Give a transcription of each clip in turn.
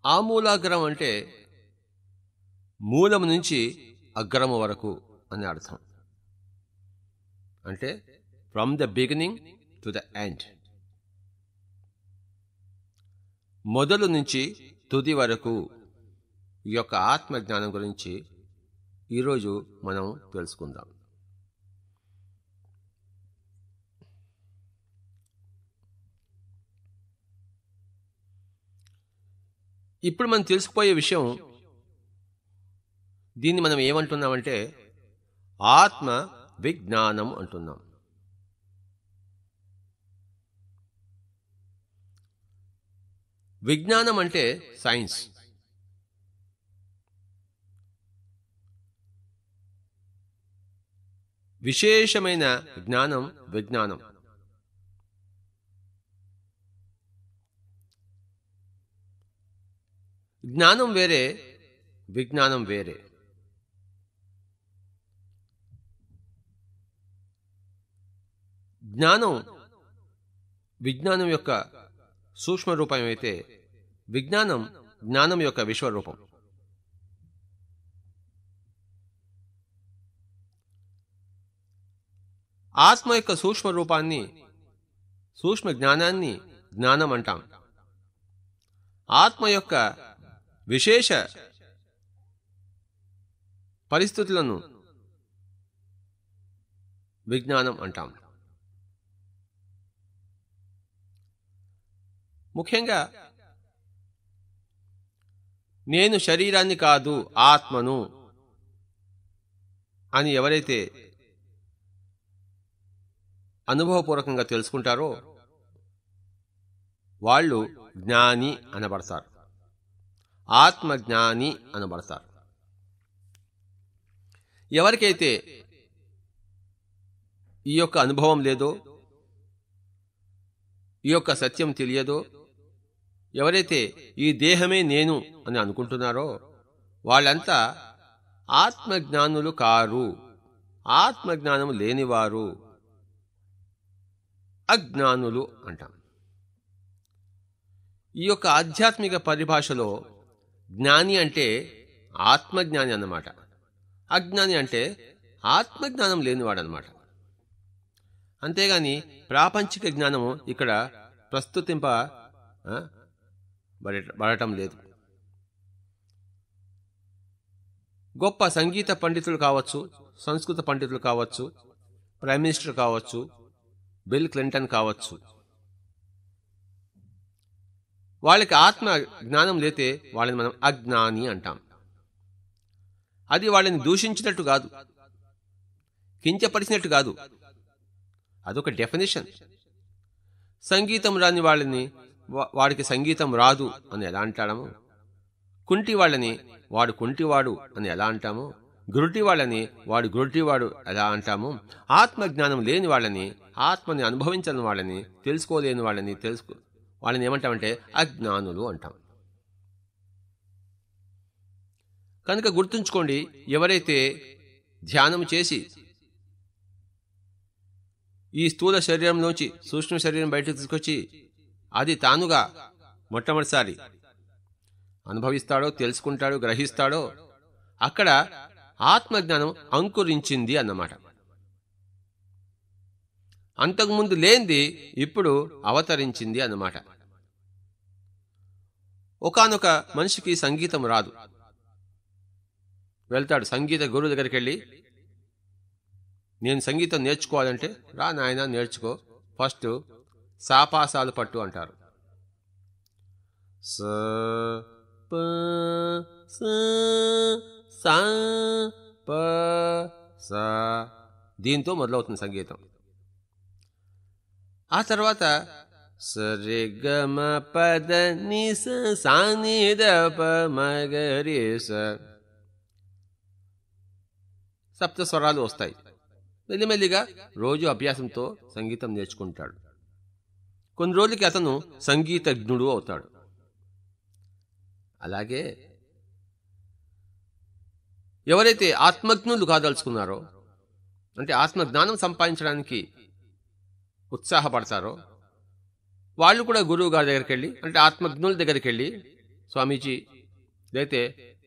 ఆమూలాగ్రం అంటే మూలం నుంచి అగ్రము వరకు అని అర్థం అంటే from the beginning to the end మొదలు నుంచి తుది వరకు ఈ యొక్క ఆత్మజ్ఞానం గురించి ఈరోజు మనం తెలుసుకుందాం ఇప్పుడు మనం తెలుసుకుపోయే విషయం దీన్ని మనం ఏమంటున్నామంటే ఆత్మ విజ్ఞానం అంటున్నాం విజ్ఞానం అంటే సైన్స్ విశేషమైన జ్ఞానం విజ్ఞానం జ్ఞానం వేరే విజ్ఞానం వేరే జ్ఞానం విజ్ఞానం యొక్క సూక్ష్మ రూపం అయితే విజ్ఞానం జ్ఞానం యొక్క విశ్వరూపం ఆత్మ యొక్క సూక్ష్మ రూపాన్ని సూక్ష్మ జ్ఞానాన్ని జ్ఞానం అంటాం ఆత్మ యొక్క విశేష పరిస్థితులను విజ్ఞానం అంటాం ముఖ్యంగా నేను శరీరాన్ని కాదు ఆత్మను అని ఎవరైతే అనుభవపూర్వకంగా తెలుసుకుంటారో వాళ్ళు జ్ఞాని అనబడతారు ఆత్మజ్ఞాని అనబడతారు ఎవరికైతే ఈ యొక్క అనుభవం లేదో ఈ యొక్క సత్యం తెలియదో ఎవరైతే ఈ దేహమే నేను అని అనుకుంటున్నారో వాళ్ళంతా ఆత్మజ్ఞానులు కారు ఆత్మజ్ఞానం లేనివారు అజ్ఞానులు అంటాం ఈ యొక్క ఆధ్యాత్మిక పరిభాషలో జ్ఞాని అంటే ఆత్మజ్ఞాని అన్నమాట అజ్ఞాని అంటే ఆత్మజ్ఞానం లేనివాడనమాట అంతేగాని ప్రాపంచిక జ్ఞానము ఇక్కడ ప్రస్తుతింప ఆ, బడ- బడటం లేదు గొప్ప సంగీత పండితులు కావచ్చు సంస్కృత పండితులు కావచ్చు ప్రైమ్ మినిస్టర్ కావచ్చు బిల్ క్లింటన్ కావచ్చు వాళ్ళకి ఆత్మ జ్ఞానం లేతే వాళ్ళని మనం అజ్ఞాని అంటాం అది వాళ్ళని దూషించినట్టు కాదు కించపరిచినట్టు కాదు అదొక డెఫినేషన్ సంగీతం రాని వాళ్ళని వా- వాడికి సంగీతం రాదు అని ఎలా అంటాము కుంటి వాళ్ళని వాడు కుంటివాడు అని ఎలా అంటాము గురుటి వాళ్ళని వాడు గురుటివాడు ఎలా అంటాము ఆత్మజ్ఞానం లేని వాళ్ళని ఆత్మని అనుభవించని వాళ్ళని తెలుసుకోలేని వాళ్ళని తెలుసుకో వాళ్ళని ఏమంటామంటే అజ్ఞానులు అంటాం కనుక గుర్తుంచుకోండి ఎవరైతే ధ్యానం చేసి ఈ స్థూల శరీరంలోంచి సూక్ష్మ శరీరం బయటకు తీసుకొచ్చి అది తానుగా మొట్టమొదటిసారి అనుభవిస్తాడో తెలుసుకుంటాడో గ్రహిస్తాడో అక్కడ ఆత్మజ్ఞానం అంకురించింది అన్నమాట అంతకుముందు లేనిది ఇప్పుడు అవతరించింది అన్నమాట ఒకానొక మనిషికి సంగీతం రాదు వెళ్తాడు సంగీత గురువు దగ్గరికి వెళ్ళి నేను సంగీతం నేర్చుకోవాలంటే రా నాయన నేర్చుకో ఫస్ట్ సాపాసాలు పట్టు అంటారు స ప స సా ప స దీంతో మొదలవుతుంది సంగీతం ఆ తర్వాత సరి గమ పద ని స సా ని ద ప మగరి స సప్త స్వరాలు వస్తాయి మెల్లిమెల్లిగా రోజు అభ్యాసంతో సంగీతం నేర్చుకుంటాడు కొన్ని రోజులకి అతను సంగీతజ్ఞుడు అవుతాడు అలాగే ఎవరైతే ఆత్మజ్ఞులు కాదలుచుకున్నారో అంటే ఆత్మజ్ఞానం సంపాదించడానికి ఉత్సాహపడతారో వాళ్ళు కూడా గురువు గారి దగ్గరికి వెళ్ళి అంటే ఆత్మజ్ఞుల దగ్గరికి వెళ్ళి స్వామీజీ అయితే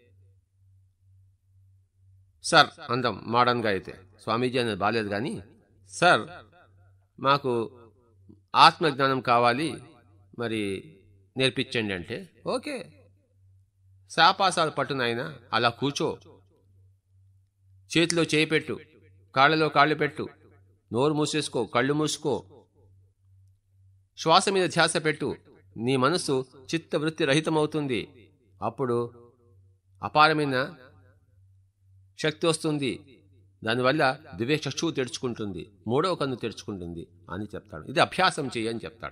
సార్ అందం మోడర్న్గా అయితే స్వామీజీ అనేది బాలేదు కానీ సార్ మాకు ఆత్మజ్ఞానం కావాలి మరి నేర్పించండి అంటే ఓకే శాపాసాలు పట్టునాయన అలా కూర్చో చేతిలో చేయి పెట్టు కాళ్ళలో కాళ్ళు పెట్టు నోరు మూసేసుకో కళ్ళు మూసుకో శ్వాస మీద ధ్యాస పెట్టు నీ మనసు చిత్తవృత్తి రహితమవుతుంది అప్పుడు అపారమైన శక్తి వస్తుంది దానివల్ల దివ్య చక్షువు తెరుచుకుంటుంది మూడవ కన్ను తెరుచుకుంటుంది అని చెప్తాడు ఇది అభ్యాసం చెయ్యి అని చెప్తాడు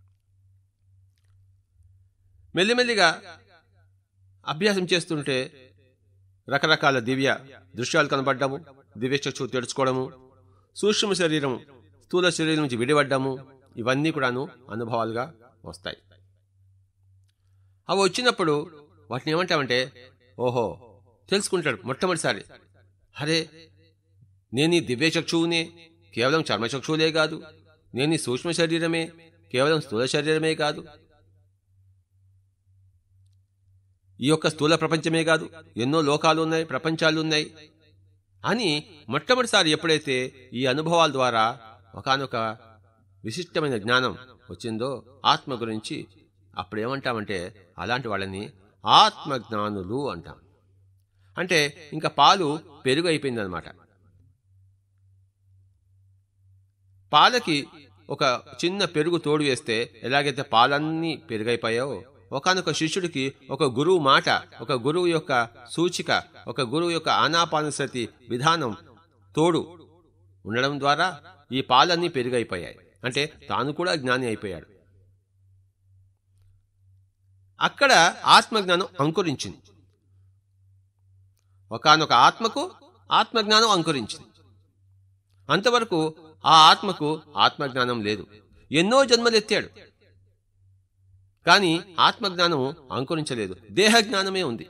మెల్లిమెల్లిగా అభ్యాసం చేస్తుంటే రకరకాల దివ్య దృశ్యాలు కనబడ్డము దివ్య చక్షువు తెరుచుకోవడము సూక్ష్మ శరీరం స్థూల శరీరం నుంచి విడిపడ్డము ఇవన్నీ కూడాను అనుభవాలుగా వస్తాయి అవి వచ్చినప్పుడు వాటిని ఏమంటామంటే ఓహో తెలుసుకుంటాడు మొట్టమొదటిసారి అరే నేను ఈ దివ్య చక్షువునే కేవలం చర్మచక్షువులే కాదు నేను ఈ సూక్ష్మ శరీరమే కేవలం స్థూల శరీరమే కాదు ఈ యొక్క స్థూల ప్రపంచమే కాదు ఎన్నో లోకాలు ఉన్నాయి ప్రపంచాలు ఉన్నాయి అని మొట్టమొదటిసారి ఎప్పుడైతే ఈ అనుభవాల ద్వారా ఒకనొక విశిష్టమైన జ్ఞానం వచ్చిందో ఆత్మ గురించి అప్పుడు ఏమంటామంటే అలాంటి వాళ్ళని ఆత్మజ్ఞానులు అంటాం అంటే ఇంకా పాలు పెరుగు అయిపోయిందనమాట పాలకి ఒక చిన్న పెరుగు తోడు వేస్తే ఎలాగైతే పాలన్నీ పెరుగైపోయావో ఒకనొక శిష్యుడికి ఒక గురువు మాట ఒక గురువు యొక్క సూచిక ఒక గురువు యొక్క ఆనాపానసతి విధానం తోడు ఉండడం ద్వారా ఈ పాలన్నీ పెరుగైపోయాయి అంటే తాను కూడా జ్ఞాని అయిపోయాడు అక్కడ ఆత్మజ్ఞానం అంకురించింది ఒకనొక ఆత్మకు ఆత్మజ్ఞానం అంకురించింది అంతవరకు ఆ ఆత్మకు ఆత్మజ్ఞానం లేదు ఎన్నో జన్మలెత్తాడు కానీ ఆత్మజ్ఞానం అంకురించలేదు దేహజ్ఞానమే ఉంది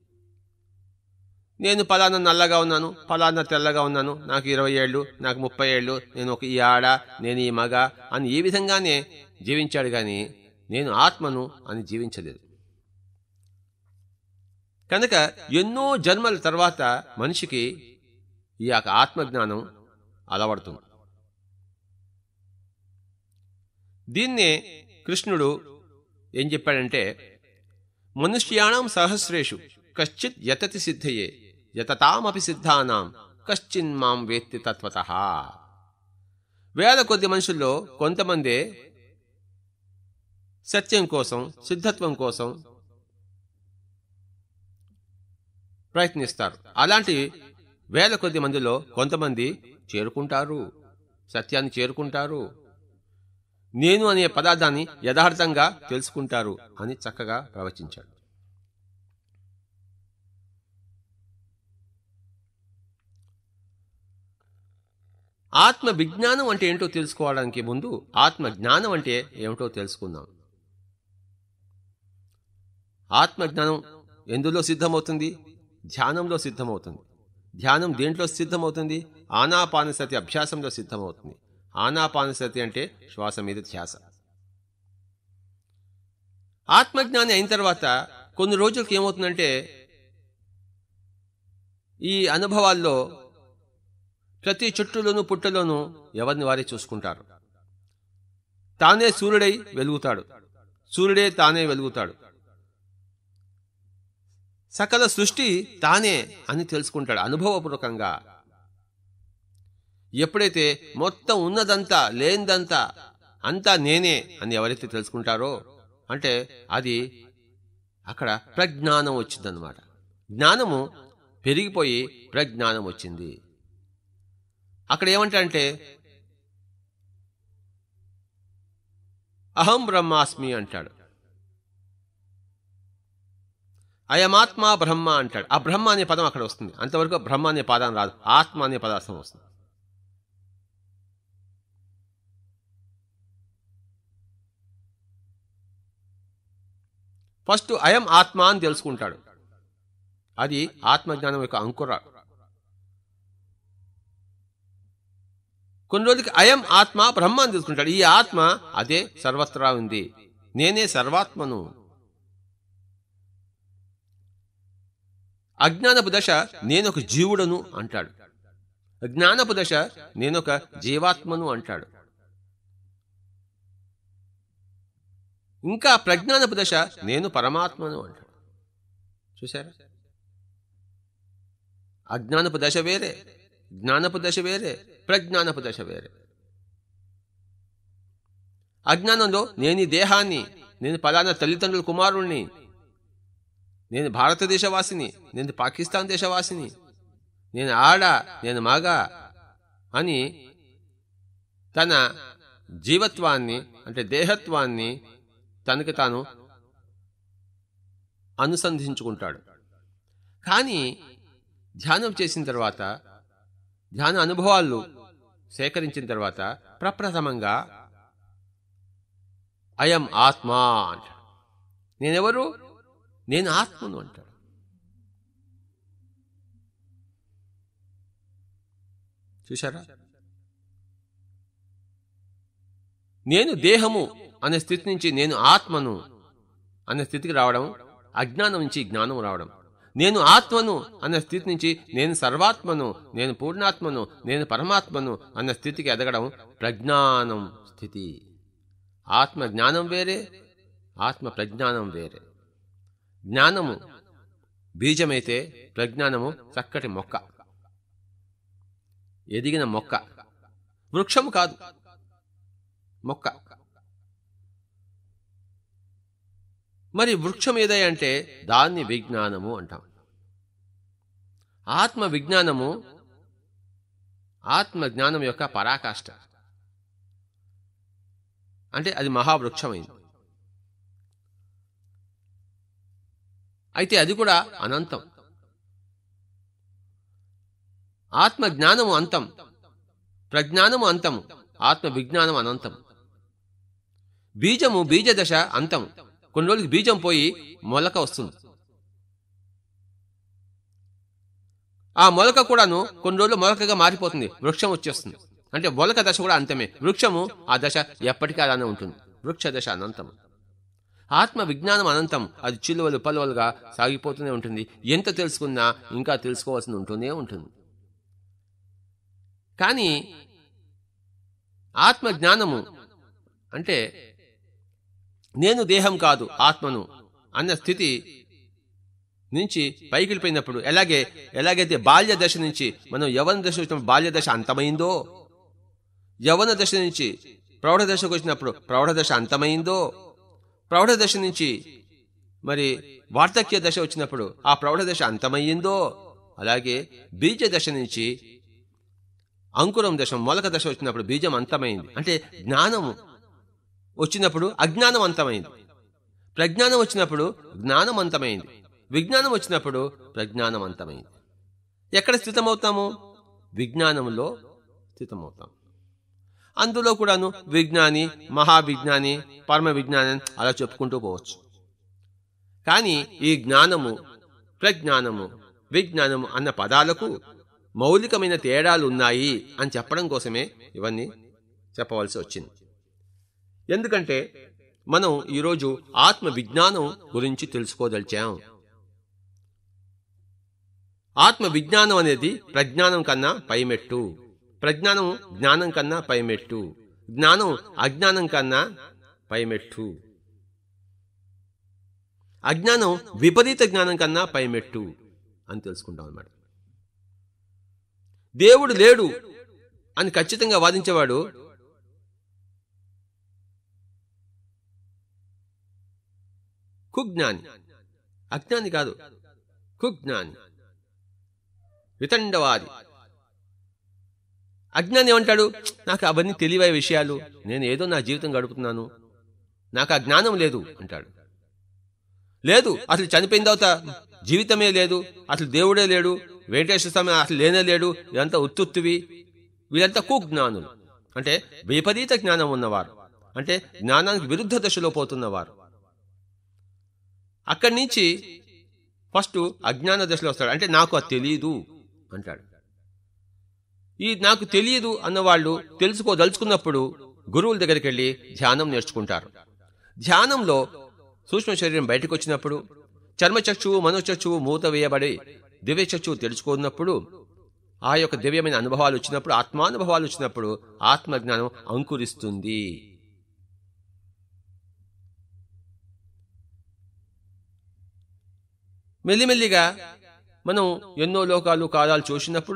నేను పలానా నల్లగా ఉన్నాను పలానా తెల్లగా ఉన్నాను నాకు ఇరవై ఏళ్ళు నాకు ముప్పై ఏళ్ళు నేను ఒక ఈ ఆడ నేను ఈ మగ అని ఈ విధంగానే జీవించాడు కానీ నేను ఆత్మను అని జీవించలేదు కనుక ఎన్నో జన్మల తర్వాత మనిషికి ఈ యొక్క ఆత్మజ్ఞానం అలవడుతుంది దీన్నే కృష్ణుడు ఏం చెప్పాడంటే మనుష్యాణం సహస్రేషు కశ్చిత్ యతతి సిద్ధయే యతతామపి సిద్ధానాం కశ్చిన్ మాం వేత్తి తత్వత వేల కొద్ది మనుషుల్లో కొంతమందే సత్యం కోసం సిద్ధత్వం కోసం ప్రయత్నిస్తారు అలాంటి వేల కొద్ది మందిలో కొంతమంది చేరుకుంటారు సత్యాన్ని చేరుకుంటారు నేను అనే పదార్థాన్ని యథార్థంగా తెలుసుకుంటారు అని చక్కగా ప్రవచించాడు ఆత్మ విజ్ఞానం అంటే ఏంటో తెలుసుకోవడానికి ముందు ఆత్మ జ్ఞానం అంటే ఏమిటో తెలుసుకుందాం ఆత్మ జ్ఞానం ఎందులో సిద్ధమవుతుంది ధ్యానంలో సిద్ధమవుతుంది ధ్యానం దేంట్లో సిద్ధమవుతుంది ఆనాపానసతి అభ్యాసంలో సిద్ధమవుతుంది ఆనాపానసతి అంటే శ్వాస మీద ధ్యాస ఆత్మజ్ఞాని అయిన తర్వాత కొన్ని రోజులకి ఏమవుతుందంటే ఈ అనుభవాల్లో ప్రతి చుట్టులోనూ పుట్టలోనూ ఎవరిని వారే చూసుకుంటారు తానే సూర్యుడై వెలుగుతాడు సూర్యుడే తానే వెలుగుతాడు సకల సృష్టి తానే అని తెలుసుకుంటాడు అనుభవపూర్వకంగా ఎప్పుడైతే మొత్తం ఉన్నదంతా లేనిదంతా అంతా నేనే అని ఎవరైతే తెలుసుకుంటారో అంటే అది అక్కడ ప్రజ్ఞానం వచ్చిందనమాట జ్ఞానము పెరిగిపోయి ప్రజ్ఞానం వచ్చింది అక్కడ ఏమంటారంటే అహం బ్రహ్మాస్మి అంటాడు అయమాత్మ బ్రహ్మ అంటాడు ఆ బ్రహ్మ అనే పదం అక్కడ వస్తుంది అంతవరకు బ్రహ్మ అనే పదం రాదు ఆత్మ అనే పదార్థం వస్తుంది ఫస్ట్ అయం ఆత్మ అని తెలుసుకుంటాడు అది ఆత్మజ్ఞానం యొక్క అంకుర కొన్ని రోజులకి అయం ఆత్మ బ్రహ్మ అని తెలుసుకుంటాడు ఈ ఆత్మ అదే సర్వత్రా ఉంది నేనే సర్వాత్మను అజ్ఞానపు దశ నేనొక జీవుడను అంటాడు జ్ఞానపు దశ నేనొక జీవాత్మను అంటాడు ఇంకా ప్రజ్ఞానపు దశ నేను పరమాత్మను అంటాడు చూసారా అజ్ఞానపు దశ వేరే జ్ఞానపు దశ వేరే ప్రజ్ఞానపు దశ వేరే అజ్ఞానంలో నేను ఈ దేహాన్ని నేను పలానా తల్లిదండ్రుల కుమారుణ్ణి నేను భారతదేశవాసిని నేను పాకిస్తాన్ దేశవాసిని నేను ఆడ నేను మగ అని తన జీవత్వాన్ని అంటే దేహత్వాన్ని తనకి తాను అనుసంధించుకుంటాడు కానీ ధ్యానం చేసిన తర్వాత ధ్యాన అనుభవాలు సేకరించిన తర్వాత ప్రప్రథమంగా అయం ఆత్మ అంటాడు నేనెవరు నేను ఆత్మను అంటాడు చూశారా నేను దేహము అనే స్థితి నుంచి నేను ఆత్మను అనే స్థితికి రావడం అజ్ఞానం నుంచి జ్ఞానం రావడం నేను ఆత్మను అన్న స్థితి నుంచి నేను సర్వాత్మను నేను పూర్ణాత్మను నేను పరమాత్మను అన్న స్థితికి ఎదగడం ప్రజ్ఞానం స్థితి ఆత్మ జ్ఞానం వేరే ఆత్మ ప్రజ్ఞానం వేరే జ్ఞానము బీజమైతే ప్రజ్ఞానము చక్కటి మొక్క ఎదిగిన మొక్క వృక్షము కాదు మొక్క మరి వృక్షం ఏదై అంటే దాన్ని విజ్ఞానము అంటాం ఆత్మ విజ్ఞానము ఆత్మ జ్ఞానం యొక్క పరాకాష్ట అంటే అది మహావృక్షమైంది అయితే అది కూడా అనంతం ఆత్మ జ్ఞానము అంతం ప్రజ్ఞానము అంతము ఆత్మ విజ్ఞానం అనంతం బీజము బీజదశ అంతం కొన్ని రోజులకి బీజం పోయి మొలక వస్తుంది ఆ మొలక కూడాను కొన్ని రోజులు మొలకగా మారిపోతుంది వృక్షం వచ్చేస్తుంది అంటే మొలక దశ కూడా అంతమే వృక్షము ఆ దశ ఎప్పటికీ అలానే ఉంటుంది వృక్ష దశ అనంతం ఆత్మ విజ్ఞానం అనంతం అది చిలువలు పలువలుగా సాగిపోతూనే ఉంటుంది ఎంత తెలుసుకున్నా ఇంకా తెలుసుకోవాల్సి ఉంటూనే ఉంటుంది కానీ ఆత్మ జ్ఞానము అంటే నేను దేహం కాదు ఆత్మను అన్న స్థితి నుంచి పైకి వెళ్ళిపోయినప్పుడు ఎలాగే ఎలాగైతే బాల్య దశ నుంచి మనం యవన దశ వచ్చినప్పుడు బాల్య దశ అంతమైందో యవన దశ నుంచి ప్రౌఢ దశకు వచ్చినప్పుడు ప్రౌఢ దశ అంతమైందో ప్రౌఢ దశ నుంచి మరి వార్ధక్య దశ వచ్చినప్పుడు ఆ ప్రౌఢ దశ అంతమయ్యిందో అలాగే బీజ దశ నుంచి అంకురం దశ మొలక దశ వచ్చినప్పుడు బీజం అంతమైంది అంటే జ్ఞానము వచ్చినప్పుడు అజ్ఞానం అంతమైంది ప్రజ్ఞానం వచ్చినప్పుడు జ్ఞానం అంతమైంది విజ్ఞానం వచ్చినప్పుడు ప్రజ్ఞానం అంతమైంది ఎక్కడ స్థితమవుతాము విజ్ఞానంలో స్థితమవుతాం అందులో కూడాను విజ్ఞాని మహావిజ్ఞాని పరమ విజ్ఞాని అలా చెప్పుకుంటూ పోవచ్చు కానీ ఈ జ్ఞానము ప్రజ్ఞానము విజ్ఞానము అన్న పదాలకు మౌలికమైన తేడాలు ఉన్నాయి అని చెప్పడం కోసమే ఇవన్నీ చెప్పవలసి వచ్చింది ఎందుకంటే మనం ఈరోజు ఆత్మ విజ్ఞానం గురించి తెలుసుకోదలిచాం ఆత్మ విజ్ఞానం అనేది ప్రజ్ఞానం కన్నా పైమెట్టు ప్రజ్ఞానం జ్ఞానం కన్నా పైమెట్టు జ్ఞానం అజ్ఞానం కన్నా పైమెట్టు అజ్ఞానం విపరీత జ్ఞానం కన్నా పైమెట్టు అని తెలుసుకుంటాం అన్నమాట దేవుడు లేడు అని ఖచ్చితంగా వాదించేవాడు కుజ్ఞాని అజ్ఞాని కాదు కుజ్ఞాని వితండవాది అజ్ఞాని ఏమంటాడు నాకు అవన్నీ తెలివై విషయాలు నేను ఏదో నా జీవితం గడుపుతున్నాను నాకు ఆ జ్ఞానం లేదు అంటాడు లేదు అసలు చనిపోయిన తర్వాత జీవితమే లేదు అసలు దేవుడే లేడు వెంకటేశ్వర స్వామి అసలు లేనే లేడు ఇదంతా ఉత్తుత్తువి వీళ్ళంతా కుజ్ఞానులు అంటే విపరీత జ్ఞానం ఉన్నవారు అంటే జ్ఞానానికి విరుద్ధ దశలో పోతున్నవారు అక్కడి నుంచి ఫస్ట్ అజ్ఞాన దశలో వస్తాడు అంటే నాకు అది తెలియదు అంటాడు ఈ నాకు తెలియదు అన్నవాళ్ళు తెలుసుకోదలుచుకున్నప్పుడు గురువుల దగ్గరికి వెళ్ళి ధ్యానం నేర్చుకుంటారు ధ్యానంలో సూక్ష్మ శరీరం బయటకు వచ్చినప్పుడు చర్మచక్షువు మనోచక్షువు మూత వేయబడి దివ్య చక్షువు తెరుచుకున్నప్పుడు ఆ యొక్క దివ్యమైన అనుభవాలు వచ్చినప్పుడు ఆత్మానుభవాలు వచ్చినప్పుడు ఆత్మజ్ఞానం అంకురిస్తుంది మెల్లిమెల్లిగా మనం ఎన్నో లోకాలు కాలాలు చూసినప్పుడు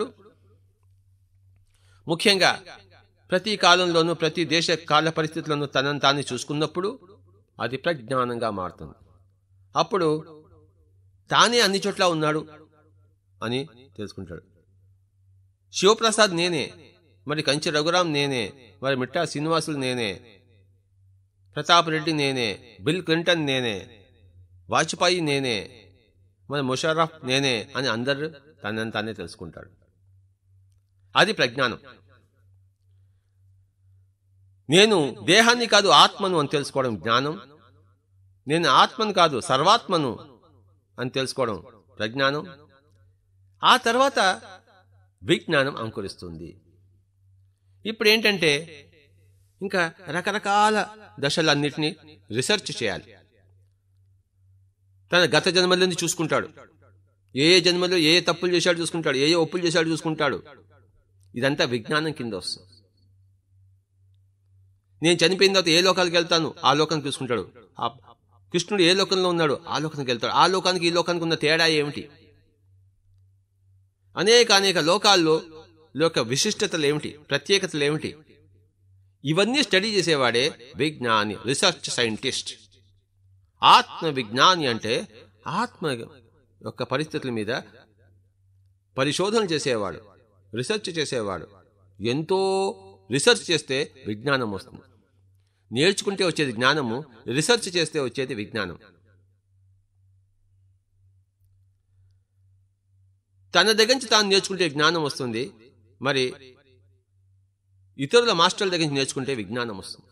ముఖ్యంగా ప్రతి కాలంలోనూ ప్రతి దేశ కాల పరిస్థితులను తనను తాను చూసుకున్నప్పుడు అది ప్రజ్ఞానంగా మారుతుంది అప్పుడు తానే అన్ని చోట్ల ఉన్నాడు అని తెలుసుకుంటాడు శివప్రసాద్ నేనే మరి కంచి రఘురాం నేనే మరి మిట్టా శ్రీనివాసులు నేనే ప్రతాప్ రెడ్డి నేనే బిల్ క్లింటన్ నేనే వాజ్పేయి నేనే మరి ముషర్రఫ్ నేనే అని అందరూ తనని తానే తెలుసుకుంటాడు అది ప్రజ్ఞానం నేను దేహాన్ని కాదు ఆత్మను అని తెలుసుకోవడం జ్ఞానం నేను ఆత్మను కాదు సర్వాత్మను అని తెలుసుకోవడం ప్రజ్ఞానం ఆ తర్వాత విజ్ఞానం అంకురిస్తుంది ఇప్పుడు ఏంటంటే ఇంకా రకరకాల దశలన్నిటినీ రీసెర్చ్ చేయాలి తన గత జన్మలని చూసుకుంటాడు ఏ ఏ జన్మలో ఏ ఏ తప్పులు చేశాడు చూసుకుంటాడు ఏ ఏ ఒప్పులు చేశాడు చూసుకుంటాడు ఇదంతా విజ్ఞానం కింద వస్తుంది నేను చనిపోయిన తర్వాత ఏ లోకాలకు వెళ్తాను ఆ లోకానికి చూసుకుంటాడు ఆ కృష్ణుడు ఏ లోకంలో ఉన్నాడు ఆ లోకానికి వెళ్తాడు ఆ లోకానికి ఈ లోకానికి ఉన్న తేడా ఏమిటి అనేక అనేక లోకాల్లో లోక విశిష్టతలు ఏమిటి ప్రత్యేకతలు ఏమిటి ఇవన్నీ స్టడీ చేసేవాడే విజ్ఞాని రీసెర్చ్ సైంటిస్ట్ ఆత్మ విజ్ఞాని అంటే ఆత్మ యొక్క పరిస్థితుల మీద పరిశోధన చేసేవాడు రీసెర్చ్ చేసేవాడు ఎంతో రీసెర్చ్ చేస్తే విజ్ఞానం వస్తుంది నేర్చుకుంటే వచ్చేది జ్ఞానము రీసెర్చ్ చేస్తే వచ్చేది విజ్ఞానం తన దగ్గర నుంచి తాను నేర్చుకుంటే జ్ఞానం వస్తుంది మరి ఇతరుల మాస్టర్ల దగ్గర నుంచి నేర్చుకుంటే విజ్ఞానం వస్తుంది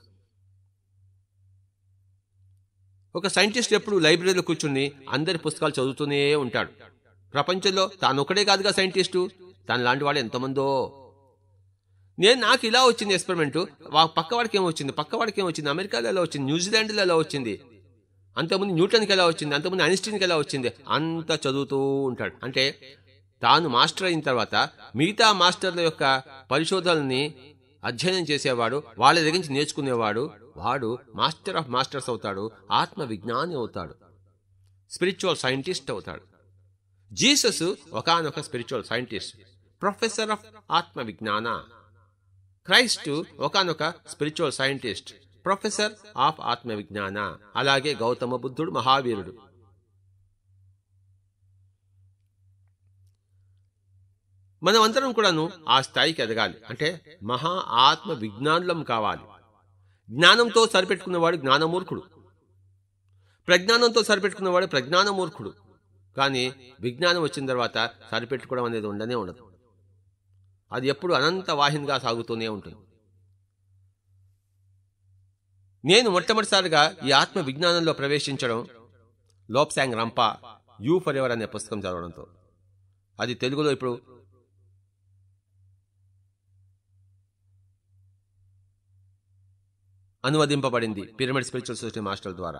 ఒక సైంటిస్ట్ ఎప్పుడు లైబ్రరీలో కూర్చుని అందరి పుస్తకాలు చదువుతూనే ఉంటాడు ప్రపంచంలో తాను ఒకడే కాదుగా సైంటిస్టు తన లాంటి వాడు ఎంతమందో నేను నాకు ఇలా వచ్చింది ఎక్స్పెరిమెంట్ పక్కవాడికి ఏమొచ్చింది పక్కవాడికి ఏమొచ్చింది అమెరికాలో ఎలా వచ్చింది న్యూజిలాండ్లో ఎలా వచ్చింది అంతకుముందు న్యూటన్కి ఎలా వచ్చింది అంతకుముందు ఐన్స్టీన్కి ఎలా వచ్చింది అంత చదువుతూ ఉంటాడు అంటే తాను మాస్టర్ అయిన తర్వాత మిగతా మాస్టర్ల యొక్క పరిశోధనల్ని అధ్యయనం చేసేవాడు వాళ్ళ దగ్గర నుంచి నేర్చుకునేవాడు వాడు మాస్టర్ ఆఫ్ మాస్టర్స్ అవుతాడు ఆత్మ విజ్ఞాని అవుతాడు స్పిరిచువల్ సైంటిస్ట్ అవుతాడు జీసస్ ఒకనొక స్పిరిచువల్ సైంటిస్ట్ ప్రొఫెసర్ ఆఫ్ ఆత్మ విజ్ఞాన క్రైస్ట్ ఒకనొక స్పిరిచువల్ సైంటిస్ట్ ప్రొఫెసర్ ఆఫ్ ఆత్మ విజ్ఞాన అలాగే గౌతమ బుద్ధుడు మహావీరుడు మనం అందరం కూడాను ఆ స్థాయికి ఎదగాలి అంటే మహా ఆత్మ విజ్ఞానులం కావాలి జ్ఞానంతో సరిపెట్టుకున్నవాడు జ్ఞానమూర్ఖుడు ప్రజ్ఞానంతో సరిపెట్టుకున్నవాడు ప్రజ్ఞానమూర్ఖుడు కానీ విజ్ఞానం వచ్చిన తర్వాత సరిపెట్టుకోవడం అనేది ఉండనే ఉండదు అది ఎప్పుడు అనంత వాహినిగా సాగుతూనే ఉంటుంది నేను మొట్టమొదటిసారిగా ఈ ఆత్మ విజ్ఞానంలో ప్రవేశించడం Lobsang Rampa you for ever అనే పుస్తకం చదవడంతో అది తెలుగులో ఇప్పుడు అనువదింపబడింది పిరమిడ్ స్పిరిచువల్ సొసైటీ మాస్టర్ ద్వారా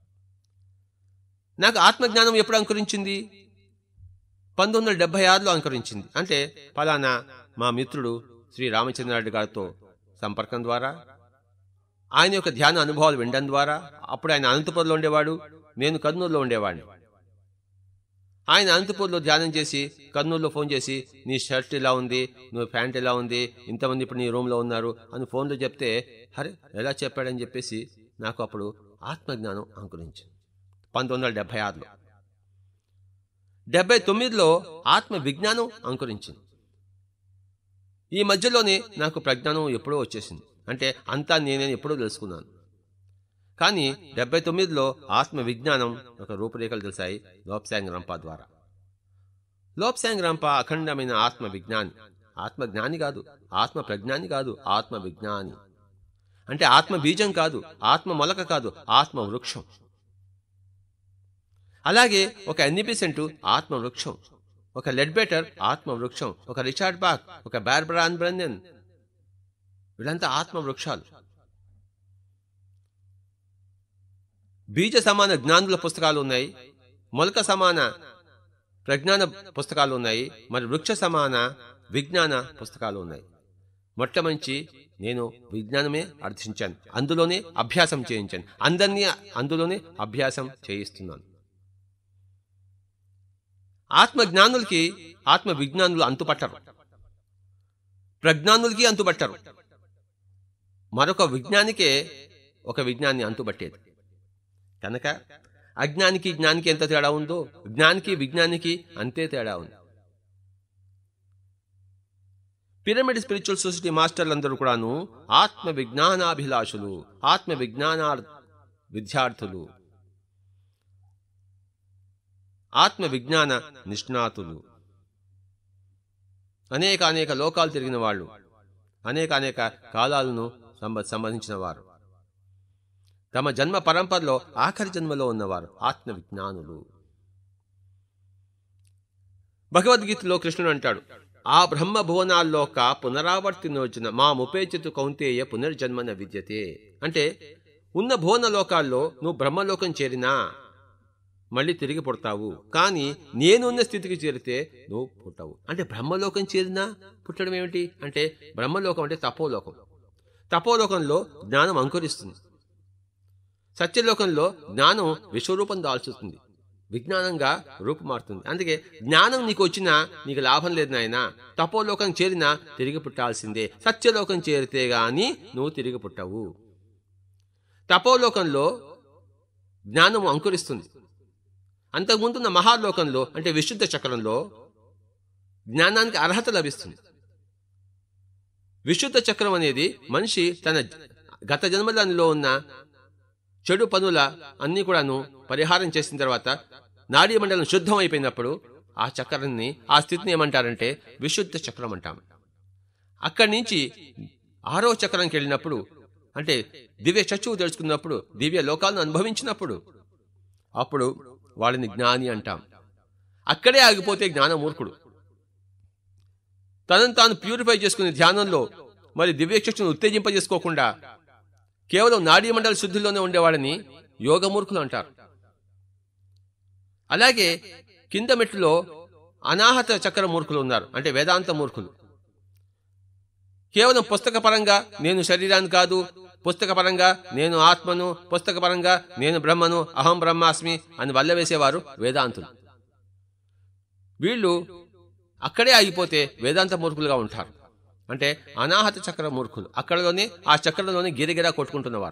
నాకు ఆత్మజ్ఞానం ఎప్పుడు అంకురించింది పంతొమ్మిది వందల డెబ్బై ఆరులో అంకురించింది అంటే ఫలానా మా మిత్రుడు శ్రీ రామచంద్రారెడ్డి గారితో సంపర్కం ద్వారా ఆయన యొక్క ధ్యాన అనుభవాలు వినడం ద్వారా అప్పుడు ఆయన అనంతపురంలో ఉండేవాడు నేను కర్నూలులో ఉండేవాడిని ఆయన అనంతపూర్లో ధ్యానం చేసి కర్నూలులో ఫోన్ చేసి నీ షర్ట్ ఇలా ఉంది నువ్వు ప్యాంట్ ఎలా ఉంది ఇంతమంది ఇప్పుడు నీ రూమ్లో ఉన్నారు అని ఫోన్లో చెప్తే అరే ఎలా చెప్పాడని చెప్పేసి నాకు అప్పుడు ఆత్మజ్ఞానం అంకురించింది పంతొమ్మిది వందల డెబ్బై ఆరులో డెబ్బై తొమ్మిదిలో ఆత్మ విజ్ఞానం అంకురించింది ఈ మధ్యలోనే నాకు ప్రజ్ఞానం ఎప్పుడో వచ్చేసింది అంటే అంతా నేనే ఎప్పుడో తెలుసుకున్నాను కానీ డెబ్బై తొమ్మిదిలో ఆత్మ విజ్ఞానం ఒక రూపురేఖలు తెలిసాయి లోప్సాంగ్ రంప ద్వారా లోప్సాంగ్ రంప అఖండమైన ఆత్మ విజ్ఞాని ఆత్మ జ్ఞాని కాదు ఆత్మ ప్రజ్ఞాని కాదు ఆత్మ విజ్ఞాని అంటే ఆత్మ బీజం కాదు ఆత్మ మొలక కాదు ఆత్మ వృక్షం అలాగే ఒక ఎన్నిపిసెంట్ ఆత్మ వృక్షం ఒక లెడ్బెటర్ ఆత్మ వృక్షం ఒక రిచార్డ్ బాక్ ఒక బార్బరాన్ బ్రెన్నెన్ వీళ్ళంతా ఆత్మ వృక్షాలు బీజ సమాన జ్ఞానుల పుస్తకాలు ఉన్నాయి మొలక సమాన ప్రజ్ఞాన పుస్తకాలు ఉన్నాయి మరి వృక్ష సమాన విజ్ఞాన పుస్తకాలు ఉన్నాయి మొట్టమంచి నేను విజ్ఞానమే అర్థించాను అందులోనే అభ్యాసం చేయించాను అందరినీ అందులోనే అభ్యాసం చేయిస్తున్నాను ఆత్మ జ్ఞానులకి ఆత్మ విజ్ఞానులు అంతుపట్టరు ప్రజ్ఞానులకి అంతుపట్టరు మరొక విజ్ఞానికే ఒక విజ్ఞాన్ని అంతుపట్టేది కనుక అజ్ఞానికి జ్ఞానికి ఎంత తేడా ఉందో జ్ఞానికి విజ్ఞానికి అంతే తేడా ఉంది పిరమిడ్ స్పిరిచువల్ సొసైటీ మాస్టర్లందరూ కూడాను ఆత్మ విజ్ఞానాభిలాషులు ఆత్మ విజ్ఞాన విద్యార్థులు ఆత్మ విజ్ఞాన నిష్ణాతులు అనేక అనేక లోకాలు తిరిగిన వాళ్ళు అనేక అనేక కాలాలను సంబ సంబంధించిన వారు తమ జన్మ పరంపరలో ఆఖరి జన్మలో ఉన్నవారు ఆత్మ విజ్ఞానులు భగవద్గీతలో కృష్ణుడు అంటాడు ఆ బ్రహ్మ భువనాల్లోక పునరావర్తినోచన మా ముపేచితు కౌంతేయ పునర్జన్మన విద్యతే అంటే ఉన్న భువన లోకాల్లో నువ్వు బ్రహ్మలోకం చేరినా మళ్ళీ తిరిగి పుడతావు కానీ నేనున్న స్థితికి చేరితే నువ్వు పుట్టవు అంటే బ్రహ్మలోకం చేరినా పుట్టడం ఏమిటి అంటే బ్రహ్మలోకం అంటే తపోలోకం తపోలోకంలో జ్ఞానం అంకురిస్తుంది సత్యలోకంలో జ్ఞానం విశ్వరూపం దాల్చుతుంది విజ్ఞానంగా రూపుమారుతుంది అందుకే జ్ఞానం నీకు వచ్చినా నీకు లాభం లేదు నాయన తపోలోకం చేరినా తిరిగి పుట్టాల్సిందే సత్యలోకం చేరితే గాని నువ్వు తిరిగి పుట్టవు తపోలోకంలో జ్ఞానం అంకురిస్తుంది అంతకుముందున్న మహాలోకంలో అంటే విశుద్ధ చక్రంలో జ్ఞానానికి అర్హత లభిస్తుంది విశుద్ధ చక్రం అనేది మనిషి తన గత జన్మలలో ఉన్న చెడు పనుల అన్ని కూడాను పరిహారం చేసిన తర్వాత నాడీ మండలం శుద్ధం అయిపోయినప్పుడు ఆ చక్రాన్ని ఆ స్థితిని ఏమంటారంటే విశుద్ధ చక్రం అంటాం అక్కడి నుంచి ఆరో చక్రంకి వెళ్ళినప్పుడు అంటే దివ్య చచ్చువు తెలుసుకున్నప్పుడు దివ్య లోకాలను అనుభవించినప్పుడు అప్పుడు వాళ్ళని జ్ఞాని అంటాం అక్కడే ఆగిపోతే జ్ఞానమూర్ఖుడు తనను తాను ప్యూరిఫై చేసుకునే ధ్యానంలో మరి దివ్యచక్షును ఉత్తేజింపజేసుకోకుండా కేవలం నాడీ మండల శుద్ధిలోనే ఉండేవాడని యోగమూర్ఖులు అంటారు అలాగే కింద మెట్టులో అనాహత చక్ర మూర్ఖులు ఉన్నారు అంటే వేదాంత మూర్ఖులు కేవలం పుస్తక పరంగా నేను శరీరాన్ని కాదు పుస్తక పరంగా నేను ఆత్మను పుస్తక పరంగా నేను బ్రహ్మను అహం బ్రహ్మాస్మి అని వల్లవేసేవారు వేదాంతులు వీళ్ళు అక్కడే ఆగిపోతే వేదాంత మూర్ఖులుగా ఉంటారు అంటే అనాహత చక్ర మూర్ఖులు అక్కడలోనే ఆ చక్రంలోనే గిరిగిరా కొట్టుకుంటున్నవారు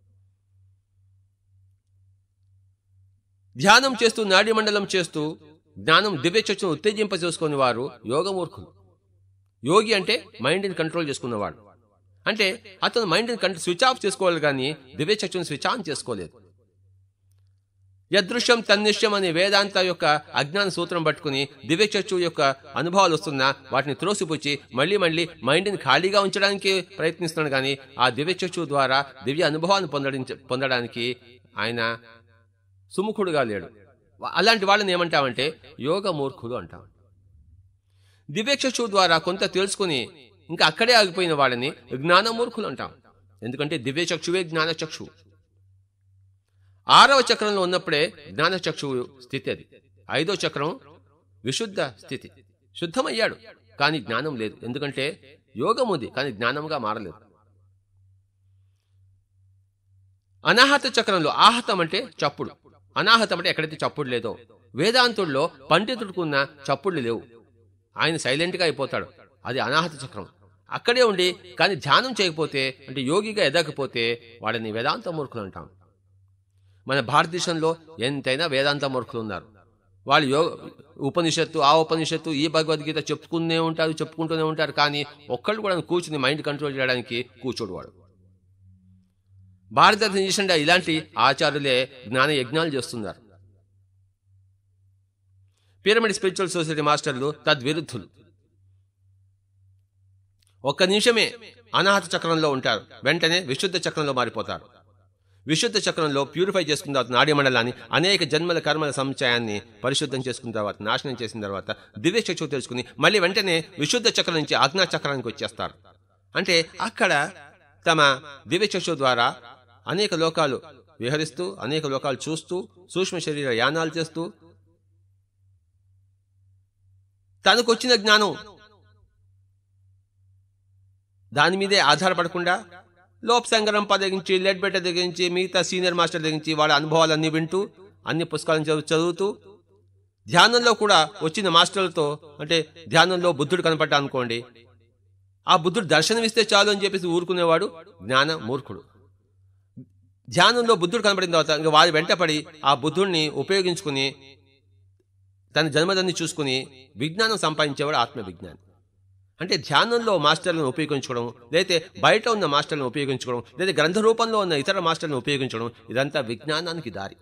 ధ్యానం చేస్తూ నాడీ మండలం చేస్తూ జ్ఞానం దివ్య చర్చను ఉత్తేజింప చేసుకునే వారు యోగమూర్ఖులు యోగి అంటే మైండ్ని కంట్రోల్ చేసుకున్నవాడు అంటే అతను మైండ్ని కంట్రోల్ స్విచ్ ఆఫ్ చేసుకోవాలి కానీ దివ్య చర్చను స్విచ్ ఆన్ చేసుకోలేదు యదృశ్యం తన్నిశ్యం అనే వేదాంత యొక్క అజ్ఞాన సూత్రం పట్టుకుని దివ్య చర్చు యొక్క అనుభవాలు వస్తున్నా వాటిని త్రోసిపుచ్చి మళ్ళీ మళ్ళీ మైండ్ని ఖాళీగా ఉంచడానికి ప్రయత్నిస్తున్నాడు కానీ ఆ దివ్య చర్చు ద్వారా దివ్య అనుభవాన్ని పొందడించ పొందడానికి ఆయన సుముఖుడుగా లేడు అలాంటి వాళ్ళని ఏమంటామంటే యోగ మూర్ఖులు అంటాం దివ్యచక్షు ద్వారా కొంత తెలుసుకుని ఇంకా అక్కడే ఆగిపోయిన వాళ్ళని జ్ఞానమూర్ఖులు అంటాం ఎందుకంటే దివ్యచక్షువే జ్ఞానచక్షు ఆరవ చక్రంలో ఉన్నప్పుడే జ్ఞానచక్షువు స్థితి అది ఐదో చక్రం విశుద్ధ స్థితి శుద్ధమయ్యాడు కానీ జ్ఞానం లేదు ఎందుకంటే యోగం ఉంది కానీ జ్ఞానంగా మారలేదు అనాహత చక్రంలో ఆహతం అంటే చప్పుడు అనాహతం అంటే ఎక్కడైతే చప్పుడు లేదో వేదాంతుల్లో పండితుడుకున్న చప్పుళ్ళు లేవు ఆయన సైలెంట్గా అయిపోతాడు అది అనాహత చక్రం అక్కడే ఉండి కానీ ధ్యానం చేయకపోతే అంటే యోగిగా ఎదగకపోతే వాడిని వేదాంత మూర్ఖులు అంటాం మన భారతదేశంలో ఎంతైనా వేదాంత మూర్ఖులు ఉన్నారు వాళ్ళు యో ఉపనిషత్తు ఆ ఉపనిషత్తు ఈ భగవద్గీత చెప్పుకునే ఉంటారు చెప్పుకుంటూనే ఉంటారు కానీ ఒక్కళ్ళు కూడా కూర్చుని మైండ్ కంట్రోల్ చేయడానికి కూర్చోడు వాడు భారతదేశంలో ఇలాంటి ఆచార్యులే జ్ఞాన యజ్ఞాలు చేస్తున్నారు పిరమిడ్ స్పిరిచువల్ సొసైటీ మాస్టర్లు తద్విరుద్ధులు ఒక్క నిమిషమే అనాహత చక్రంలో ఉంటారు వెంటనే విశుద్ధ చక్రంలో మారిపోతారు విశుద్ధ చక్రంలో ప్యూరిఫై చేసుకున్న తర్వాత నాడీ మండలాన్ని అనేక జన్మల కర్మల సంచయాన్ని పరిశుద్ధం చేసుకున్న తర్వాత నాశనం చేసిన తర్వాత దివ్య చక్షు తెలుసుకుని మళ్ళీ వెంటనే విశుద్ధ చక్రం నుంచి ఆజ్ఞా చక్రానికి వచ్చేస్తారు అంటే అక్కడ తమ దివ్య చక్షు ద్వారా అనేక లోకాలు విహరిస్తూ అనేక లోకాలు చూస్తూ సూక్ష్మ శరీర యానాలు చేస్తూ తనకొచ్చిన జ్ఞానం దాని మీదే ఆధారపడకుండా లోప్ సంగరం పదగించి లెడ్ బెట్ట తెగించి మిగతా సీనియర్ మాస్టర్ తెగించి వాళ్ళ అనుభవాలన్నీ వింటూ అన్ని పుస్తకాలను చదువు చదువుతూ ధ్యానంలో కూడా వచ్చిన మాస్టర్లతో అంటే ధ్యానంలో బుద్ధుడు కనపడ్డా అనుకోండి ఆ బుద్ధుడు దర్శనమిస్తే చాలు అని చెప్పేసి ఊరుకునేవాడు జ్ఞాన మూర్ఖుడు ధ్యానంలో బుద్ధుడు కనపడిన తర్వాత ఇంకా వారి వెంటపడి ఆ బుద్ధుడిని ఉపయోగించుకుని తన జన్మదాన్ని చూసుకుని విజ్ఞానం సంపాదించేవాడు ఆత్మ విజ్ఞానం అంటే ధ్యానంలో మాస్టర్లను ఉపయోగించుకోవడం లేతే బయట ఉన్న మాస్టర్లను ఉపయోగించుకోవడం లేదా గ్రంథ రూపంలో ఉన్న ఇతర మాస్టర్లను ఉపయోగించడం ఇదంతా విజ్ఞానానికి దారి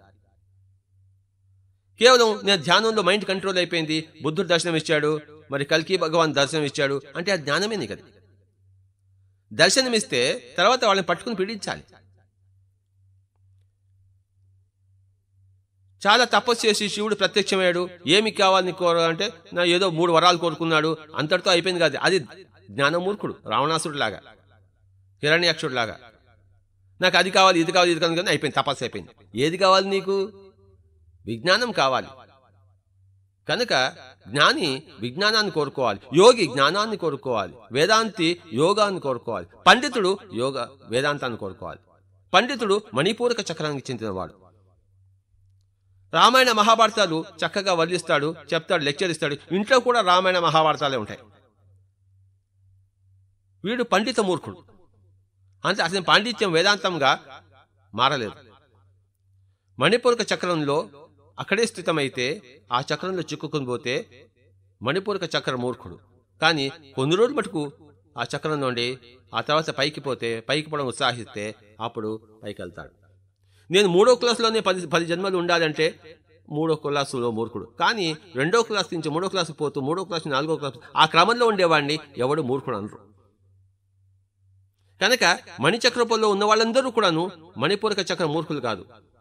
కేవలం నేను ధ్యానంలో మైండ్ కంట్రోల్ అయిపోయింది బుద్ధుడు దర్శనం ఇచ్చాడు మరి కల్కి భగవాన్ దర్శనం ఇచ్చాడు అంటే ఆ జ్ఞానమే నీకు అది దర్శనం ఇస్తే తర్వాత వాళ్ళని పట్టుకుని పీడించాలి చాలా తపస్సు చేసి శివుడు ప్రత్యక్షమయ్యాడు ఏమి కావాలని కోర అంటే నా ఏదో మూడు వరాలు కోరుకున్నాడు అంతటితో అయిపోయింది కాదు అది జ్ఞానమూర్ఖుడు రావణాసుడు లాగా హిరణ్యాక్షుడు లాగా నాకు అది కావాలి ఇది కావాలి ఇది కావాలి కానీ అయిపోయింది తపస్సు అయిపోయింది ఏది కావాలి నీకు విజ్ఞానం కావాలి కనుక జ్ఞాని విజ్ఞానాన్ని కోరుకోవాలి యోగి జ్ఞానాన్ని కోరుకోవాలి వేదాంతి యోగాన్ని కోరుకోవాలి పండితుడు యోగ వేదాంతాన్ని కోరుకోవాలి పండితుడు మణిపూరక చక్రానికి చెందినవాడు రామాయణ మహాభారతాలు చక్కగా వర్ణిస్తాడు చెప్తాడు లెక్చర్ ఇస్తాడు ఇంట్లో కూడా రామాయణ మహాభారతాలే ఉంటాయి వీడు పండిత మూర్ఖుడు అంటే అసలు పాండిత్యం వేదాంతంగా మారలేదు మణిపూరక చక్రంలో అక్కడే స్థితమైతే ఆ చక్రంలో చిక్కుకుని పోతే మణిపూరక చక్ర మూర్ఖుడు కానీ కొన్ని రోజులు మటుకు ఆ చక్రం నుండి ఆ తర్వాత పైకి పోతే పైకి పోవడం ఉత్సాహిస్తే అప్పుడు పైకి వెళ్తాడు నేను మూడో క్లాసులోనే పది పది జన్మలు ఉండాలంటే మూడో క్లాసులో మూర్ఖుడు కానీ రెండో క్లాస్ నుంచి మూడో క్లాసు పోతూ మూడో క్లాస్ నాలుగో క్లాస్ ఆ క్రమంలో ఉండేవాడిని ఎవడు మూర్ఖుడు అనరు కనుక మణిచక్రపుల్లో ఉన్న వాళ్ళందరూ కూడాను మణిపూరక చక్ర మూర్ఖులు కాదు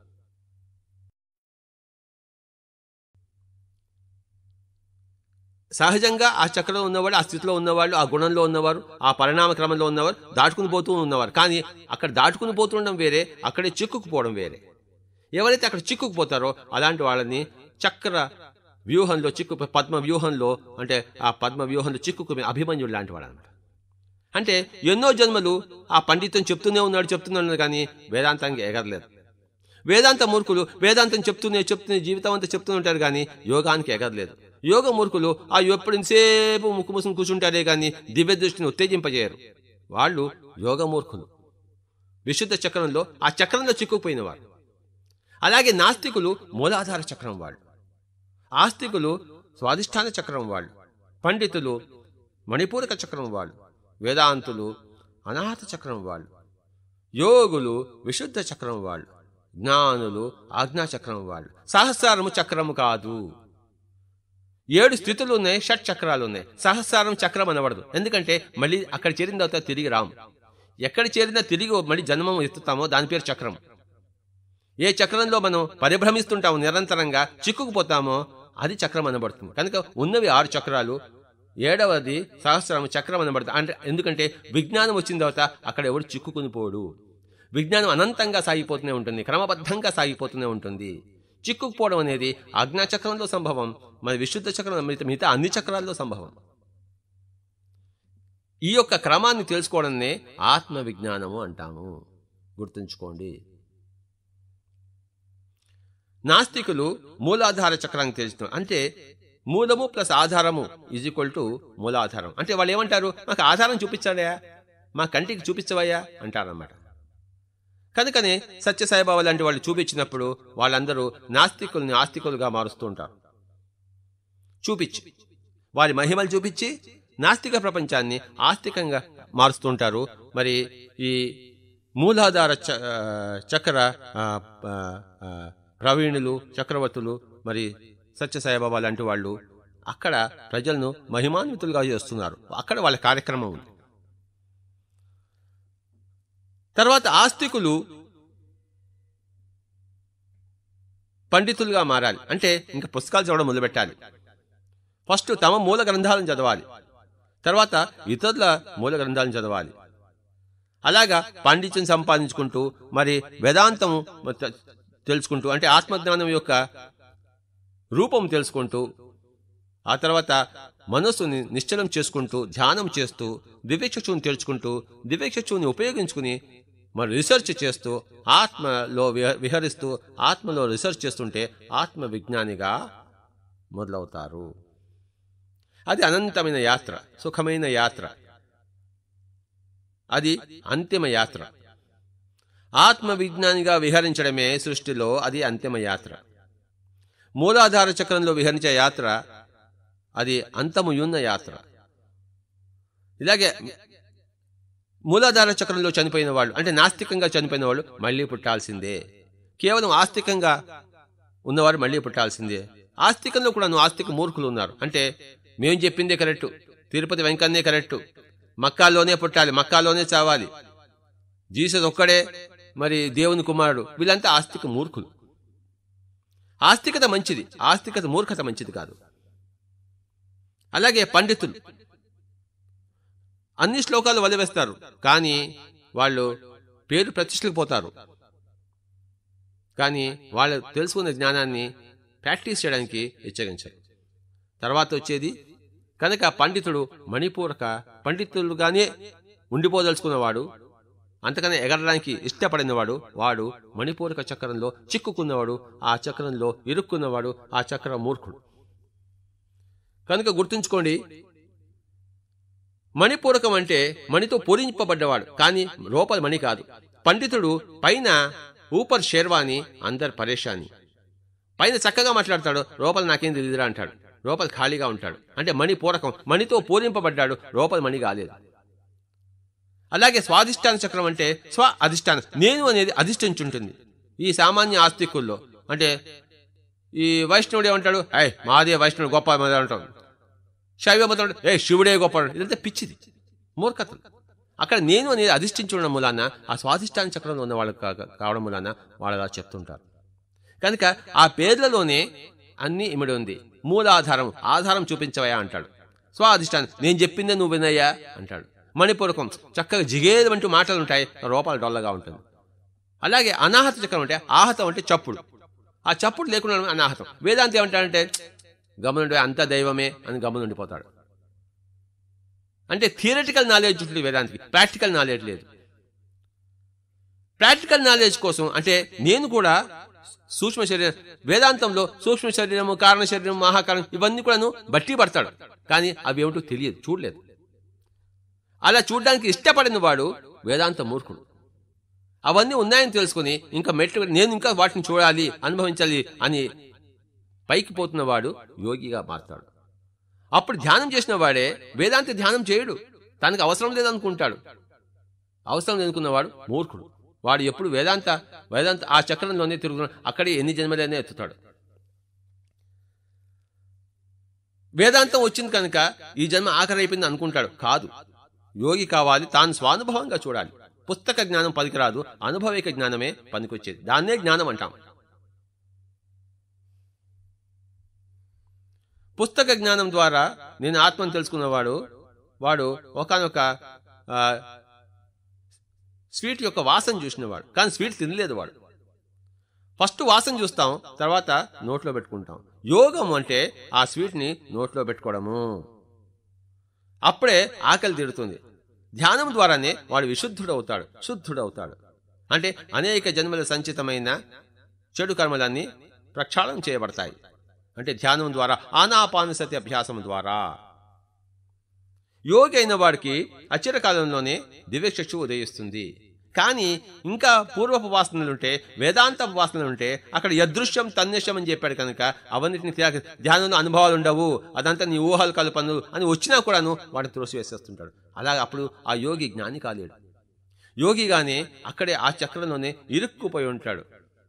సహజంగా ఆ చక్రంలో ఉన్నవాడు ఆ స్థితిలో ఉన్నవాళ్ళు ఆ గుణంలో ఉన్నవారు ఆ పరిణామ క్రమంలో ఉన్నవారు దాటుకుని పోతూ ఉన్నవారు కానీ అక్కడ దాటుకుని పోతుండడం వేరే అక్కడే చిక్కుకుపోవడం వేరే ఎవరైతే అక్కడ చిక్కుకుపోతారో అలాంటి వాళ్ళని చక్ర వ్యూహంలో చిక్కు పద్మ వ్యూహంలో అంటే ఆ పద్మ వ్యూహంలో చిక్కుకునే అభిమన్యుడు లాంటి వాడు అనమాట అంటే ఎన్నో జన్మలు ఆ పండితం చెప్తూనే ఉన్నాడు చెప్తున్నాడు కానీ వేదాంతానికి ఎగరలేదు వేదాంత మూర్ఖులు వేదాంతం చెప్తూనే చెప్తూనే జీవితం అంతా చెప్తూనే ఉంటారు కానీ యోగానికి ఎగరలేదు యోగ మూర్ఖులు ఆ ఎప్పుడుసేపు ముక్కు మూసుకుని కూర్చుంటారే కానీ దివ్య దృష్టిని ఉత్తేజింపజేయరు వాళ్ళు యోగ మూర్ఖులు విశుద్ధ చక్రంలో ఆ చక్రంలో చిక్కుకుపోయిన వారు అలాగే నాస్తికులు మూలాధార చక్రం వాళ్ళు ఆస్తికులు స్వాధిష్టాన చక్రం వాళ్ళు పండితులు మణిపూరక చక్రం వాళ్ళు వేదాంతులు అనాథ చక్రం వాళ్ళు యోగులు విశుద్ధ చక్రం వాళ్ళు జ్ఞానులు ఆజ్ఞా చక్రం వాళ్ళు సహస్రారము చక్రము కాదు ఏడు స్థితులు ఉన్నాయి షట్ చక్రాలు ఉన్నాయి సహస్రారం చక్రం అనబడదు ఎందుకంటే మళ్ళీ అక్కడ చేరిన తర్వాత తిరిగి రాము ఎక్కడ చేరినా తిరిగి మళ్ళీ జన్మం ఎత్తుతామో దాని పేరు చక్రం ఏ చక్రంలో మనం పరిభ్రమిస్తుంటామో నిరంతరంగా చిక్కుకుపోతామో అది చక్రం అనబడుతుంది కనుక ఉన్నవి ఆరు చక్రాలు ఏడవది సహస్రం చక్రం అనబడుతుంది అంటే ఎందుకంటే విజ్ఞానం వచ్చిన తర్వాత అక్కడ ఎవడు చిక్కుకుని పోడు విజ్ఞానం అనంతంగా సాగిపోతూనే ఉంటుంది క్రమబద్ధంగా సాగిపోతూనే ఉంటుంది చిక్కుకుపోవడం అనేది ఆజ్ఞా చక్రంలో సంభవం మరి విశుద్ధ చక్రం మిగతా మిగతా అన్ని చక్రాల్లో సంభవం ఈ యొక్క క్రమాన్ని తెలుసుకోవడాన్నే ఆత్మ విజ్ఞానము అంటాము గుర్తుంచుకోండి నాస్తికులు మూలాధార చక్రాన్ని తెలుస్తున్నారు అంటే మూలము ప్లస్ ఆధారము ఈజ్ ఈక్వల్ టు మూలాధారం అంటే వాళ్ళు ఏమంటారు మాకు ఆధారం చూపించాడా మా కంటికి చూపించవయ్యా అంటారన్నమాట కనుకనే సత్యసాయిబాబా లాంటి వాళ్ళు చూపించినప్పుడు వాళ్ళందరూ నాస్తికుల్ని ఆస్తికులుగా మారుస్తూ ఉంటారు చూపించి వారి మహిమలు చూపించి నాస్తిక ప్రపంచాన్ని ఆస్తికంగా మారుస్తుంటారు మరి ఈ మూలాధార చ- చక్ర ఆ, ఆ, ప్రవీణులు చక్రవర్తులు మరి సత్యసాయిబాబా లాంటి వాళ్ళు అక్కడ ప్రజలను మహిమాన్వితులుగా చేస్తున్నారు అక్కడ వాళ్ళ కార్యక్రమం ఉంది తర్వాత ఆస్తికులు పండితులుగా మారాలి అంటే ఇంకా పుస్తకాలు చదవడం మొదలుపెట్టాలి ఫస్ట్ తమ మూల గ్రంథాలను చదవాలి తర్వాత ఇతరుల మూల గ్రంథాలను చదవాలి అలాగా పాండిత్యం సంపాదించుకుంటూ మరి వేదాంతం మ- తెలుసుకుంటూ అంటే ఆత్మజ్ఞానం యొక్క రూపం తెలుసుకుంటూ ఆ తర్వాత మనస్సుని నిశ్చలం చేసుకుంటూ ధ్యానం చేస్తూ దివ్యచక్షుని తెరుచుకుంటూ దివ్యచక్షుని ఉపయోగించుకుని మరి రీసెర్చ్ చేస్తూ ఆత్మలో విహ- విహరిస్తూ ఆత్మలో రీసెర్చ్ చేస్తుంటే ఆత్మ విజ్ఞానిగా మొదలవుతారు అది అనంతమైన యాత్ర సుఖమైన యాత్ర అది అంతిమ యాత్ర ఆత్మ విజ్ఞానిగా విహరించడమే సృష్టిలో అది అంతిమ యాత్ర మూలాధార చక్రంలో విహరించే యాత్ర అది అంతముయున్న యాత్ర ఇలాగే మూలాధార చక్రంలో చనిపోయిన వాళ్ళు అంటే నాస్తికంగా చనిపోయిన వాళ్ళు మళ్ళీ పుట్టాల్సిందే కేవలం ఆస్తికంగా ఉన్నవారు మళ్ళీ పుట్టాల్సిందే ఆస్తికంలో కూడా ఆస్తిక మూర్ఖులు ఉన్నారు అంటే మేం చెప్పిందే కరెక్టు తిరుపతి వెంకన్నే కరెక్టు మక్కాలోనే పుట్టాలి మక్కాలోనే చావాలి జీసస్ ఒక్కడే మరి దేవుని కుమారుడు వీళ్ళంతా ఆస్తిక మూర్ఖులు ఆస్తికత మంచిది ఆస్తికత మూర్ఖత మంచిది కాదు అలాగే పండితులు అన్ని శ్లోకాలు వదిలేస్తారు కానీ వాళ్ళు పేరు ప్రతిష్టలకు పోతారు కానీ వాళ్ళు తెలుసుకున్న జ్ఞానాన్ని ప్రాక్టీస్ చేయడానికి హెచ్చరించారు తర్వాత వచ్చేది కనుక పండితుడు మణిపూరక పండితులుగానే ఉండిపోదలుచుకున్నవాడు అంతకనే ఎగరడానికి ఇష్టపడినవాడు వాడు మణిపూరక చక్రంలో చిక్కుకున్నవాడు ఆ చక్రంలో ఇరుక్కున్నవాడు ఆ చక్రం మూర్ఖుడు కనుక గుర్తుంచుకోండి మణిపూరకం అంటే మణితో పూరింపబడ్డవాడు కానీ లోపల మణి కాదు పండితుడు పైన ఊపర్ షేర్వాని అందర్ పరేషాని పైన చక్కగా మాట్లాడతాడు లోపల నాకేం తెలియదురా అంటాడు లోపల ఖాళీగా ఉంటాడు అంటే మణి పూరకం మణితో పూరింపబడ్డాడు లోపల మణి కాలేదు అలాగే స్వాధిష్టాన చక్రం అంటే స్వ అధిష్టానం నేను అనేది అధిష్ఠించుంటుంది ఈ సామాన్య ఆస్తికుల్లో అంటే ఈ వైష్ణవుడు ఏమంటాడు అయ్ మాదే వైష్ణవుడు గొప్ప మాదే అంటాడు శైవ మతం ఏ శివుడే గొప్ప ఇదంతా పిచ్చిది మూర్ఖత అక్కడ నేను అనేది అధిష్ఠించడం మూలాన ఆ స్వాధిష్టాన చక్రంలో ఉన్న వాళ్ళు కా- కావడం మూలాన వాళ్ళు అలా చెప్తుంటారు కనుక ఆ పేర్లలోనే అన్ని ఇమిడి ఉంది మూలాధారం ఆధారం చూపించవయా అంటాడు స్వాధిష్టానం నేను చెప్పిందే నువ్వు వినయ్యా అంటాడు మణిపూరకం చక్కగా జిగేదమంటూ మాటలు ఉంటాయి రూపాలు డొల్లగా ఉంటుంది అలాగే అనాహత చక్రం అంటే ఆహతం అంటే చప్పుడు ఆ చప్పుడు లేకుండా ఉండడం అనాహతం వేదాంతి ఏమంటాడంటే గమనుండి అంత దైవమే అని గమనుండిపోతాడు అంటే థియరటికల్ నాలెడ్జ్ ఉంటుంది వేదాంతికి ప్రాక్టికల్ నాలెడ్జ్ లేదు ప్రాక్టికల్ నాలెడ్జ్ కోసం అంటే నేను కూడా సూక్ష్మ శరీరం వేదాంతంలో సూక్ష్మ శరీరము కారణ శరీరం మహాకారణం ఇవన్నీ కూడాను బట్టి పడతాడు కానీ అవి ఏమిటో తెలియదు చూడలేదు అలా చూడడానికి ఇష్టపడిన వాడు వేదాంత మూర్ఖుడు అవన్నీ ఉన్నాయని తెలుసుకుని ఇంకా మెట్లు నేను ఇంకా వాటిని చూడాలి అనుభవించాలి అని పైకి పోతున్న వాడు యోగిగా మారతాడు అప్పుడు ధ్యానం చేసిన వాడే వేదాంత ధ్యానం చేయడు తనకు అవసరం లేదనుకుంటాడు అవసరం లేదనుకున్నవాడు మూర్ఖుడు వాడు ఎప్పుడు వేదాంత వేదాంత ఆ చక్రంలోనే తిరుగుతున్నాడు అక్కడే ఎన్ని జన్మలైనా ఎత్తుతాడు వేదాంతం వచ్చింది కనుక ఈ జన్మ ఆఖరి అయిపోయింది అనుకుంటాడు కాదు యోగి కావాలి తాను స్వానుభవంగా చూడాలి పుస్తక జ్ఞానం పనికిరాదు అనుభవిక జ్ఞానమే పనికొచ్చేది దాన్నే జ్ఞానం అంటాం పుస్తక జ్ఞానం ద్వారా నేను ఆత్మను తెలుసుకున్నవాడు వాడు ఒకనొక స్వీట్ యొక్క వాసన చూసినవాడు కానీ స్వీట్ తినలేదు వాడు ఫస్ట్ వాసన చూస్తాం తర్వాత నోట్లో పెట్టుకుంటాం యోగం అంటే ఆ స్వీట్ని నోట్లో పెట్టుకోవడము అప్పుడే ఆకలి తీరుతుంది ధ్యానం ద్వారానే వాడు విశుద్ధుడవుతాడు శుద్ధుడవుతాడు అంటే అనేక జన్మల సంచితమైన చెడు కర్మలన్నీ ప్రక్షాళన చేయబడతాయి అంటే ధ్యానం ద్వారా ఆనాపానసతి అభ్యాసం ద్వారా యోగి అయిన వాడికి అచిరకాలంలోనే దివ్యచక్షు ఉదయిస్తుంది కానీ ఇంకా పూర్వపు వాసనలుంటే వేదాంత వాసనలుంటే అక్కడ యదృశ్యం తన్నిశ్యం అని చెప్పాడు కనుక అవన్నిటిని త్యాగ ధ్యానంలో అనుభవాలు ఉండవు అదంతా నీ ఊహలు కల్పనలు అని వచ్చినా కూడాను వాడిని త్రోసివేసేస్తుంటాడు అలాగే అప్పుడు ఆ యోగి జ్ఞాని కాలేడు యోగిగానే అక్కడే ఆ చక్రంలోనే ఇరుక్కుపోయి ఉంటాడు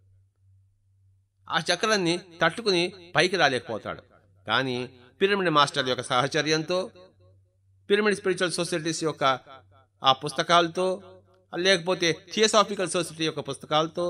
ఆ చక్రాన్ని తట్టుకుని పైకి రాలేకపోతాడు కానీ పిరమిడ్ మాస్టర్ యొక్క సహచర్యంతో పిరమిడ్ స్పిరిచువల్ సొసైటీస్ యొక్క ఆ పుస్తకాలతో లేకపోతే థియోసాఫికల్ సొసైటీ యొక్క పుస్తకాలతో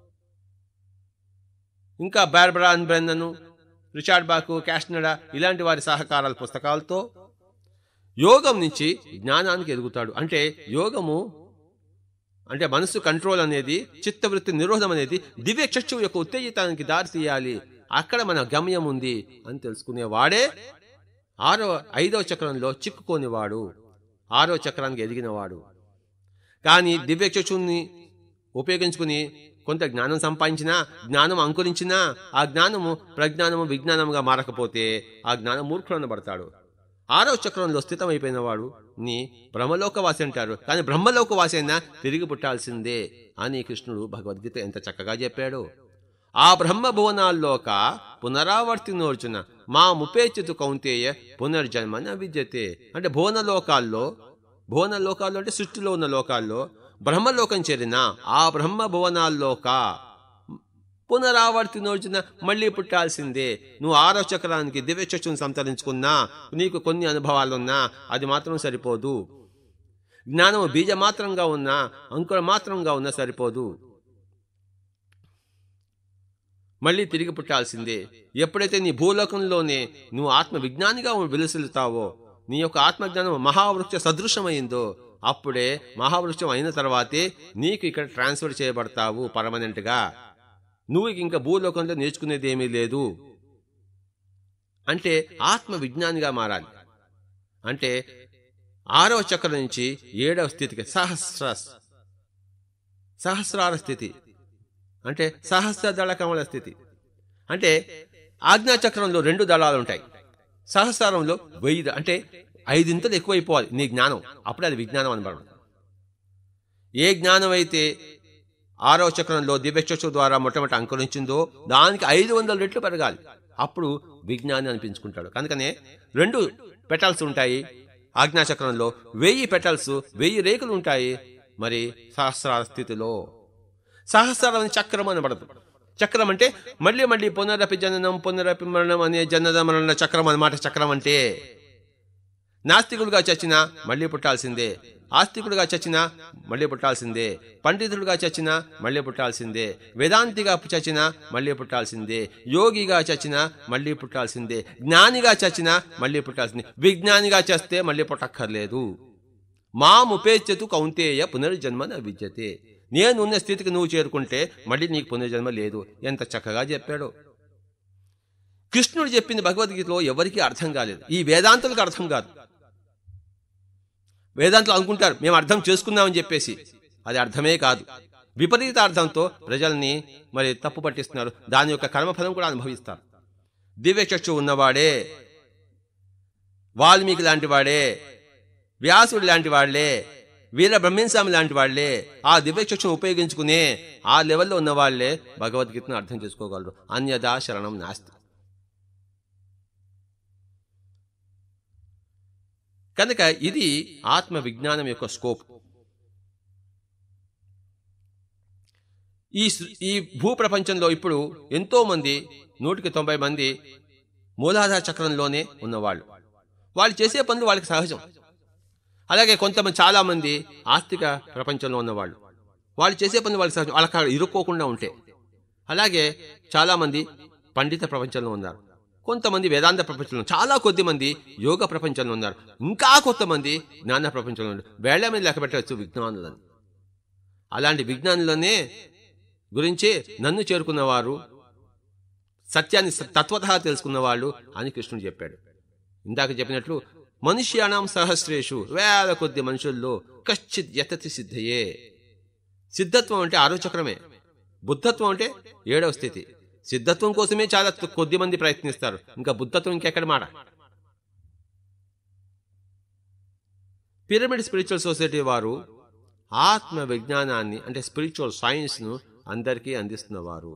ఇంకా బార్బరాన్ బ్రెన్నను రిచార్డ్ బాకు క్యాష్నడా ఇలాంటి వారి సహకారాల పుస్తకాలతో యోగం నుంచి జ్ఞానానికి ఎదుగుతాడు అంటే యోగము అంటే మనసు కంట్రోల్ అనేది చిత్తవృత్తి నిరోధం అనేది దివ్య చక్షువు యొక్క ఉత్తేజితానికి దారి తీయాలి అక్కడ మన గమ్యం ఉంది అని తెలుసుకునే వాడే ఆరో ఐదవ చక్రంలో చిక్కుకోనివాడు ఆరో చక్రానికి ఎదిగినవాడు కానీ దివ్యచక్షుని ఉపయోగించుకుని కొంత జ్ఞానం సంపాదించినా జ్ఞానం అంకురించినా ఆ జ్ఞానము ప్రజ్ఞానము విజ్ఞానముగా మారకపోతే ఆ జ్ఞానం మూర్ఖులను పడతాడు ఆరో చక్రంలో స్థితమైపోయిన వాడు ని బ్రహ్మలోకవాసి అంటారు కానీ బ్రహ్మలోకవాసి అయినా తిరిగి పుట్టాల్సిందే అని కృష్ణుడు భగవద్గీత ఎంత చక్కగా చెప్పాడు ఆ బ్రహ్మ భువనాల్లోక పునరావర్తినోర్చున మా ముపేచితు కౌంతేయ పునర్జన్మన విద్యతే అంటే భువన లోకాల్లో భువన లోకాల్లో అంటే సృష్టిలో ఉన్న లోకాల్లో బ్రహ్మలోకం చేరిన ఆ బ్రహ్మ భువనాల్లోక పునరావర్తినోర్చున మళ్ళీ పుట్టాల్సిందే నువ్వు ఆరో చక్రానికి దివ్యచక్షుని సంతరించుకున్నా నీకు కొన్ని అనుభవాలున్నా అది మాత్రం సరిపోదు జ్ఞానము బీజమాత్రంగా ఉన్నా అంకుర మాత్రంగా ఉన్నా సరిపోదు మళ్ళీ తిరిగి పుట్టాల్సిందే ఎప్పుడైతే నీ భూలోకంలోనే నువ్వు ఆత్మ విజ్ఞానిగా విలసిల్లుతావో నీ యొక్క ఆత్మజ్ఞానం మహావృక్ష సదృశమైందో అప్పుడే మహావృక్షం అయిన తర్వాతే నీకు ఇక్కడ ట్రాన్స్ఫర్ చేయబడతావు పర్మనెంట్గా నువ్వు ఇంకా భూలోకంలో నేర్చుకునేది ఏమీ లేదు అంటే ఆత్మ విజ్ఞానిగా మారాలి అంటే ఆరవ చక్రం నుంచి ఏడవ స్థితికి సహస్ర సహస్రార స్థితి అంటే సహస్ర దళ కమల స్థితి అంటే ఆజ్ఞాచక్రంలో రెండు దళాలు ఉంటాయి సహస్రారంలో వెయ్యి ద- అంటే ఐదింతలు ఎక్కువైపోవాలి నీ జ్ఞానం అప్పుడే అది విజ్ఞానం అనబడదు ఏ జ్ఞానం అయితే ఆరో చక్రంలో దివ్యచక్షు ద్వారా మొట్టమొదటి అంకురించిందో దానికి ఐదు వందల రెట్లు పెరగాలి అప్పుడు విజ్ఞాని అనిపించుకుంటాడు కనుకనే రెండు పెటల్స్ ఉంటాయి ఆజ్ఞాచక్రంలో వెయ్యి పెటల్స్ వెయ్యి రేకులు ఉంటాయి మరి సహస్రార స్థితిలో సహస్రారం చక్రం అనబడదు చక్రం అంటే మళ్ళీ మళ్ళీ పునరపి జననం పునరపి మరణం అనే జనన మరణ చక్రం అన్నమాట చక్రం అంటే నాస్తికుడుగా చచ్చినా మళ్ళీ పుట్టాల్సిందే ఆస్తికుడుగా చచ్చినా మళ్ళీ పుట్టాల్సిందే పండితుడుగా చచ్చినా మళ్ళీ పుట్టాల్సిందే వేదాంతిగా చచ్చినా మళ్ళీ పుట్టాల్సిందే యోగిగా చచ్చినా మళ్ళీ పుట్టాల్సిందే జ్ఞానిగా చచ్చినా మళ్ళీ పుట్టాల్సిందే విజ్ఞానిగా చేస్తే మళ్ళీ పుట్టక్కర్లేదు మాముపేచ్యతు కౌంతేయ పునర్జన్మన విద్యతే నేనున్న స్థితికి నువ్వు చేరుకుంటే మళ్ళీ నీకు పునర్జన్మ లేదు ఎంత చక్కగా చెప్పాడో కృష్ణుడు చెప్పింది భగవద్గీతలో ఎవరికీ అర్థం కాలేదు ఈ వేదాంతులకు అర్థం కాదు వేదాంతులు అనుకుంటారు మేము అర్థం చేసుకున్నామని చెప్పేసి అది అర్థమే కాదు విపరీత అర్థంతో ప్రజల్ని మరి తప్పు పట్టిస్తున్నారు దాని యొక్క కర్మఫలం కూడా అనుభవిస్తారు దివ్యచక్షు ఉన్నవాడే వాల్మీకి లాంటి వాడే వ్యాసుడు లాంటి వాళ్లే వీర బ్రహ్మస్వామి లాంటి వాళ్లే ఆ దివ్యచక్షును ఉపయోగించుకునే ఆ లెవెల్లో ఉన్న వాళ్లే భగవద్గీతను అర్థం చేసుకోగలరు అన్యదా శరణం నాస్తి కనుక ఇది ఆత్మ విజ్ఞానం యొక్క స్కోప్ ఈ సృ- ఈ భూప్రపంచంలో ఇప్పుడు ఎంతో మంది నూటికి తొంభై మంది మూలాధార చక్రంలోనే ఉన్నవాళ్ళు వాళ్ళు చేసే పనులు వాళ్ళకి సహజం అలాగే కొంతమంది చాలా మంది ఆస్తిక ప్రపంచంలో ఉన్నవాళ్ళు వాళ్ళు చేసే పనులు వాళ్ళకి సహజం వాళ్ళకి అక్కడ ఇరుక్కోకుండా ఉంటే అలాగే చాలా మంది పండిత ప్రపంచంలో ఉన్నారు కొంతమంది వేదాంత ప్రపంచంలో చాలా కొద్ది మంది యోగ ప్రపంచంలో ఉన్నారు ఇంకా కొంతమంది జ్ఞాన ప్రపంచంలో ఉన్నారు వేళ్ల మీద లెక్క పెట్టవచ్చు విజ్ఞానులని అలాంటి విజ్ఞానులనే గురించి నన్ను చేరుకున్నవారు సత్యాన్ని తత్వత తెలుసుకున్న వాళ్ళు అని కృష్ణుడు చెప్పాడు ఇందాక చెప్పినట్లు మనుష్యాణం సహస్రేషు వేల కొద్ది మనుషుల్లో కశ్చిత్ యతతి సిద్ధయే సిద్ధత్వం అంటే ఆరో చక్రమే బుద్ధత్వం అంటే ఏడవ స్థితి సిద్ధత్వం కోసమే చాలా తు- కొద్ది మంది ప్రయత్నిస్తారు ఇంకా బుద్ధత్వం ఇంకెక్కడ మాట పిరమిడ్ స్పిరిచువల్ సొసైటీ వారు ఆత్మ విజ్ఞానాన్ని అంటే స్పిరిచువల్ సైన్స్ను అందరికీ అందిస్తున్నవారు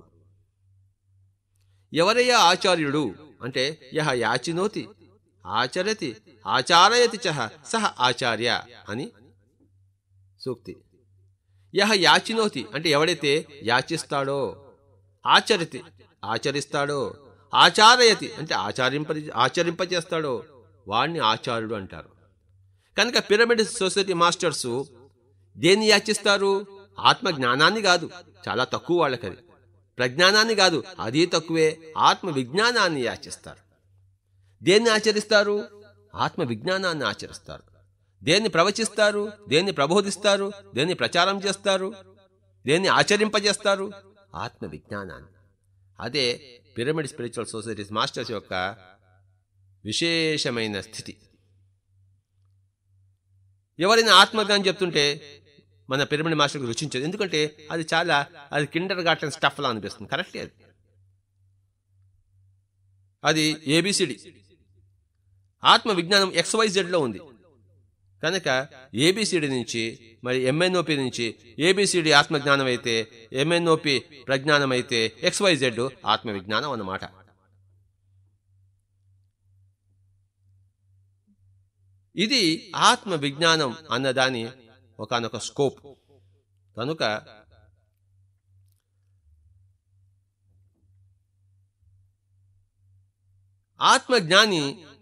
ఎవరయ్యా ఆచార్యుడు అంటే యహ యాచినోతి ఆచరతి ఆచారయతి చహ సహ ఆచార్య అని సూక్తి యహ యాచినోతి అంటే ఎవడైతే యాచిస్తాడో ఆచరితి ఆచరిస్తాడో ఆచారయతి అంటే ఆచరింప ఆచరింపజేస్తాడో వాడిని ఆచార్యుడు అంటారు కనుక పిరమిడ్ సొసైటీ మాస్టర్స్ దేన్ని యాచిస్తారు ఆత్మ జ్ఞానాన్ని కాదు చాలా తక్కువ వాళ్ళకది ప్రజ్ఞానాన్ని కాదు అది తక్కువే ఆత్మ విజ్ఞానాన్ని యాచిస్తారు దేన్ని ఆచరిస్తారు ఆత్మ విజ్ఞానాన్ని ఆచరిస్తారు దేన్ని ప్రవచిస్తారు దేన్ని ప్రబోధిస్తారు దేన్ని ప్రచారం చేస్తారు దేన్ని ఆచరింపజేస్తారు ఆత్మ విజ్ఞానాన్ని అదే పిరమిడ్ స్పిరిచువల్ సొసైటీస్ మాస్టర్స్ యొక్క విశేషమైన స్థితి ఎవరైనా ఆత్మజ్ఞానం చెప్తుంటే మన పిరమిడ్ మాస్టర్కి రుచించదు ఎందుకంటే అది చాలా అది కిండర్ గార్టెన్ స్టఫ్లా అనిపిస్తుంది కరెక్టే అది అది ఏబిసిడి ఆత్మ విజ్ఞానం ఎక్స్వైజెడ్లో ఉంది కనుక ఏబిసిడి నుంచి మరి ఎంఎన్ఓపి నుంచి ఏబిసిడి ఆత్మజ్ఞానం అయితే ఎంఎన్ఓపి ప్రజ్ఞానం అయితే ఎక్స్వైజెడ్ ఆత్మ విజ్ఞానం అన్నమాట ఇది ఆత్మ విజ్ఞానం అన్నదాని ఒకనొక స్కోప్ కనుక ఆత్మజ్ఞాని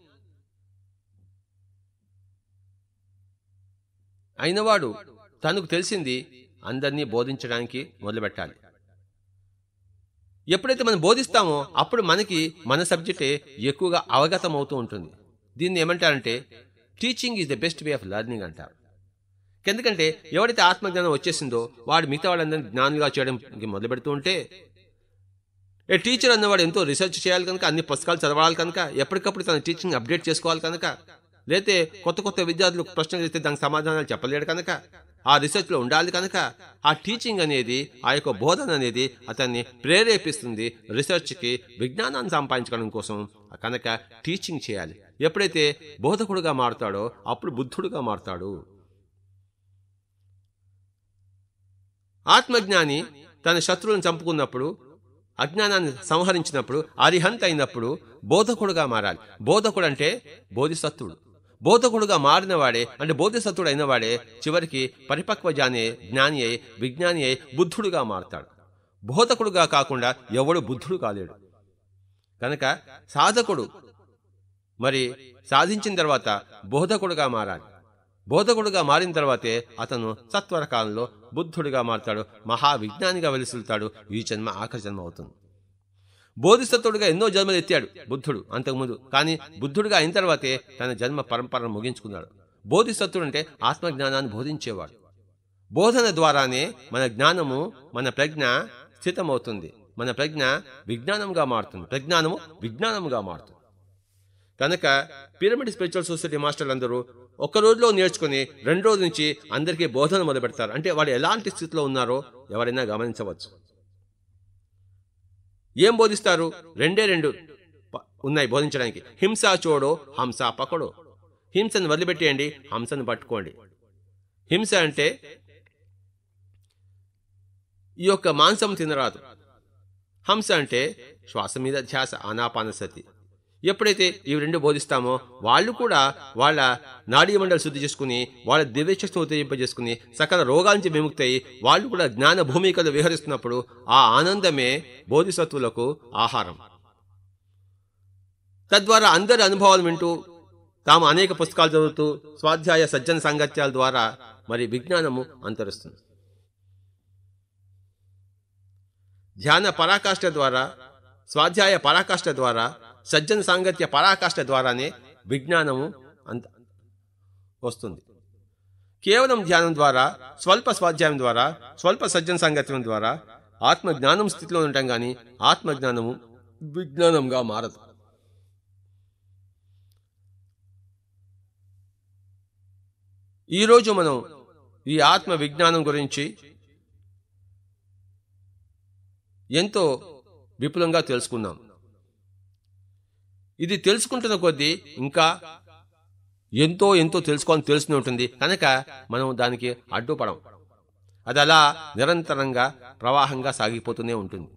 అయినవాడు తనకు తెలిసింది అందరినీ బోధించడానికి మొదలుపెట్టాలి ఎప్పుడైతే మనం బోధిస్తామో అప్పుడు మనకి మన సబ్జెక్టే ఎక్కువగా అవగతం అవుతూ ఉంటుంది దీన్ని ఏమంటారంటే teaching is the best way of learning అంటారు ఎందుకంటే ఎవరైతే ఆత్మజ్ఞానం వచ్చేసిందో వాడు మిగతా వాళ్ళందరినీ జ్ఞానులుగా చేయడానికి మొదలు పెడుతూ ఉంటే ఏ టీచర్ అన్నవాడు ఎంతో రీసెర్చ్ చేయాలి కనుక అన్ని పుస్తకాలు చదవాలి కనుక ఎప్పటికప్పుడు తన టీచింగ్ అప్డేట్ చేసుకోవాలి కనుక లేతే కొత్త కొత్త విద్యార్థులు ప్రశ్నలు ఇస్తే దానికి సమాధానాలు చెప్పలేడు కనుక ఆ రీసెర్చ్లో ఉండాలి కనుక ఆ టీచింగ్ అనేది ఆ యొక్క బోధన అనేది అతన్ని ప్రేరేపిస్తుంది రీసెర్చ్కి విజ్ఞానాన్ని సంపాదించడం కోసం కనుక టీచింగ్ చేయాలి ఎప్పుడైతే బోధకుడుగా మారుతాడో అప్పుడు బుద్ధుడుగా మారుతాడు ఆత్మజ్ఞాని తన శత్రువులను చంపుకున్నప్పుడు అజ్ఞానాన్ని సంహరించినప్పుడు అరిహంత్ అయినప్పుడు బోధకుడుగా మారాలి బోధకుడు అంటే బోధిసత్వుడు బోధకుడుగా మారినవాడే అంటే బోధిసత్వుడు అయినవాడే చివరికి పరిపక్వ జాని జ్ఞాని అయి విజ్ఞాని అయి బుద్ధుడుగా మారతాడు బోధకుడుగా కాకుండా ఎవడు బుద్ధుడు కాలేడు కనుక సాధకుడు మరి సాధించిన తర్వాత బోధకుడుగా మారాలి బోధకుడుగా మారిన తర్వాతే అతను సత్వర కాలంలో బుద్ధుడిగా మారుతాడు మహావిజ్ఞానిగా వెలుసులుతాడు ఈ జన్మ ఆఖరి జన్మ అవుతుంది బోధిసత్వుడిగా ఎన్నో జన్మలు ఎత్తాడు బుద్ధుడు అంతకుముందు కానీ బుద్ధుడిగా అయిన తర్వాతే తన జన్మ పరంపరను ముగించుకున్నాడు బోధిసత్వుడు అంటే ఆత్మజ్ఞానాన్ని బోధించేవాడు బోధన ద్వారానే మన జ్ఞానము మన ప్రజ్ఞ స్థితమవుతుంది మన ప్రజ్ఞ విజ్ఞానంగా మారుతుంది ప్రజ్ఞానము విజ్ఞానముగా మారుతుంది కనుక పిరమిడ్ స్పిరిచువల్ సొసైటీ మాస్టర్లు అందరూ ఒక్క రోజులో నేర్చుకుని రెండు రోజుల నుంచి అందరికీ బోధన మొదలు పెడతారు అంటే వాళ్ళు ఎలాంటి స్థితిలో ఉన్నారో ఎవరైనా గమనించవచ్చు ఏం బోధిస్తారు రెండే రెండు ప- ఉన్నాయి బోధించడానికి హింస చూడో హంస పకడో హింసను వదిలిపెట్టేయండి హంసను పట్టుకోండి హింస అంటే ఈ యొక్క మాంసం తినరాదు హంస అంటే శ్వాస మీద ధ్యాస ఆనాపానసతి ఎప్పుడైతే ఇవి రెండు బోధిస్తామో వాళ్ళు కూడా వాళ్ళ నాడీ మండలి శుద్ధి చేసుకుని వాళ్ళ దివ్యశక్తిని ఉత్తేజింపజేసుకుని సకల రోగాల నుంచి విముక్తి అయి వాళ్ళు కూడా జ్ఞాన భూమికలు విహరిస్తున్నప్పుడు ఆ ఆనందమే బోధిసత్వులకు ఆహారం తద్వారా అందరి అనుభవాలు వింటూ తాము అనేక పుస్తకాలు చదువుతూ స్వాధ్యాయ సజ్జన సాంగత్యాల ద్వారా మరి విజ్ఞానము అంతరిస్తుంది ధ్యాన పరాకాష్ఠ ద్వారా స్వాధ్యాయ పరాకాష్ఠ ద్వారా సజ్జన సాంగత్య పరాకాష్ఠ ద్వారానే విజ్ఞానము అంత వస్తుంది కేవలం ధ్యానం ద్వారా స్వల్ప స్వాధ్యాయం ద్వారా స్వల్ప సజ్జన సాంగత్యం ద్వారా ఆత్మ జ్ఞానం స్థితిలో ఉంటాం కానీ ఆత్మజ్ఞానము విజ్ఞానంగా మారదు ఈరోజు మనం ఈ ఆత్మ విజ్ఞానం గురించి ఎంతో విపులంగా తెలుసుకున్నాం ఇది తెలుసుకుంటున్న కొద్దీ ఇంకా ఎంతో ఎంతో తెలుసుకోవాలని తెలుస్తూనే ఉంటుంది కనుక మనం దానికి అడ్డుపడం అది అలా నిరంతరంగా ప్రవాహంగా సాగిపోతూనే ఉంటుంది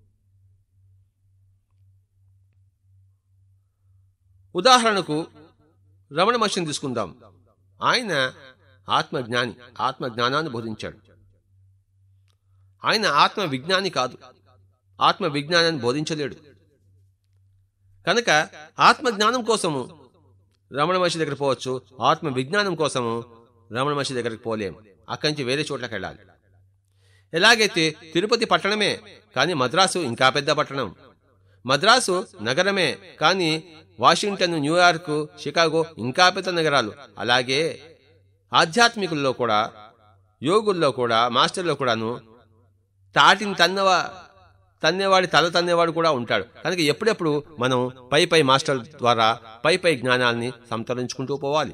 ఉదాహరణకు రమణ మహర్షిని తీసుకుందాం ఆయన ఆత్మజ్ఞాని ఆత్మ జ్ఞానాన్ని బోధించాడు ఆయన ఆత్మ విజ్ఞాని కాదు ఆత్మ విజ్ఞానాన్ని బోధించలేడు కనుక ఆత్మ జ్ఞానం కోసము రమణ మహర్షి దగ్గర పోవచ్చు ఆత్మ విజ్ఞానం కోసము రమణ మహర్షి దగ్గరికి పోలేము అక్కడి నుంచి వేరే చోట్లకి వెళ్ళాలి ఎలాగైతే తిరుపతి పట్టణమే కానీ మద్రాసు ఇంకా పెద్ద పట్టణం మద్రాసు నగరమే కానీ వాషింగ్టన్ న్యూయార్క్ షికాగో ఇంకా పెద్ద నగరాలు అలాగే ఆధ్యాత్మికుల్లో కూడా యోగుల్లో కూడా మాస్టర్లో కూడాను తాటిని తన్నవ తన్నేవాడి తల తన్నేవాడు కూడా ఉంటాడు కనుక ఎప్పుడెప్పుడు మనం పై పై మాస్టర్ ద్వారా పై పై జ్ఞానాల్ని సంతరించుకుంటూ పోవాలి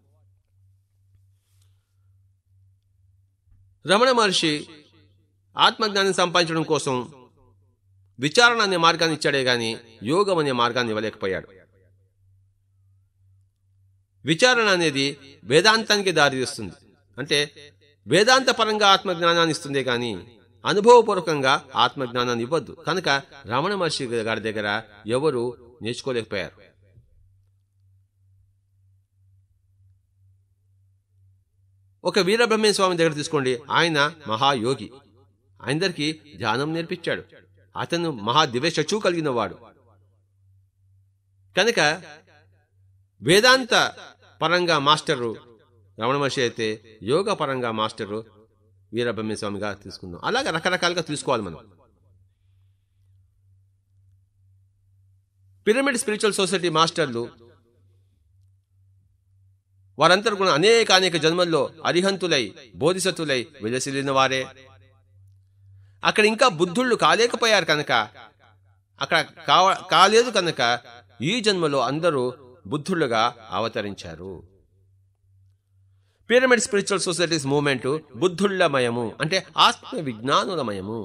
రమణ మహర్షి ఆత్మజ్ఞానం సంపాదించడం కోసం విచారణ అనే మార్గాన్ని ఇచ్చాడే గాని యోగం అనే మార్గాన్ని ఇవ్వలేకపోయాడు విచారణ అనేది వేదాంతానికి దారితీస్తుంది అంటే వేదాంత పరంగా ఆత్మజ్ఞానాన్ని ఇస్తుందే కానీ అనుభవపూర్వకంగా ఆత్మజ్ఞానాన్ని ఇవ్వద్దు కనుక రమణ మహర్షి గారి దగ్గర ఎవరు నేర్చుకోలేకపోయారు ఒక వీరబ్రహ్మణ్య స్వామి దగ్గర తీసుకోండి ఆయన మహాయోగి అందరికీ ధ్యానం నేర్పించాడు అతను మహా దివ్య చక్షు కలిగిన వాడు కనుక వేదాంత పరంగా మాస్టరు రమణ మహర్షి అయితే యోగ పరంగా మాస్టరు వీరబ్రహ్మ స్వామిగా తీసుకుందాం అలాగే రకరకాలుగా తీసుకోవాలి మనం పిరమిడ్ స్పిరిచువల్ సొసైటీ మాస్టర్లు వారందరూ కూడా అనేక అనేక జన్మల్లో అరిహంతులై బోధిసత్తులై విలసిల్లిన వారే అక్కడ ఇంకా బుద్ధుళ్ళు కాలేకపోయారు కనుక అక్కడ కావ కాలేదు కనుక ఈ జన్మలో అందరూ బుద్ధులుగా అవతరించారు పిరమిడ్ స్పిరిచువల్ సొసైటీస్ మూవ్మెంట్ బుద్ధుళ్ళమయము అంటే ఆత్మ విజ్ఞానులమయము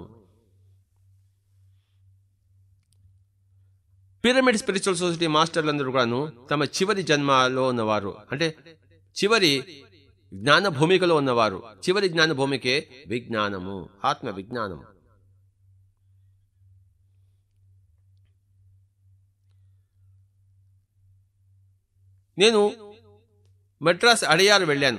పిరమిడ్ స్పిరిచువల్ సొసైటీ మాస్టర్లందరూ కూడాను తమ చివరి జన్మలో ఉన్నవారు అంటే చివరి జ్ఞాన భూమికలో ఉన్నవారు చివరి జ్ఞాన భూమికే విజ్ఞానము ఆత్మ విజ్ఞానము నేను మెడ్రాస్ అడియారు వెళ్ళాను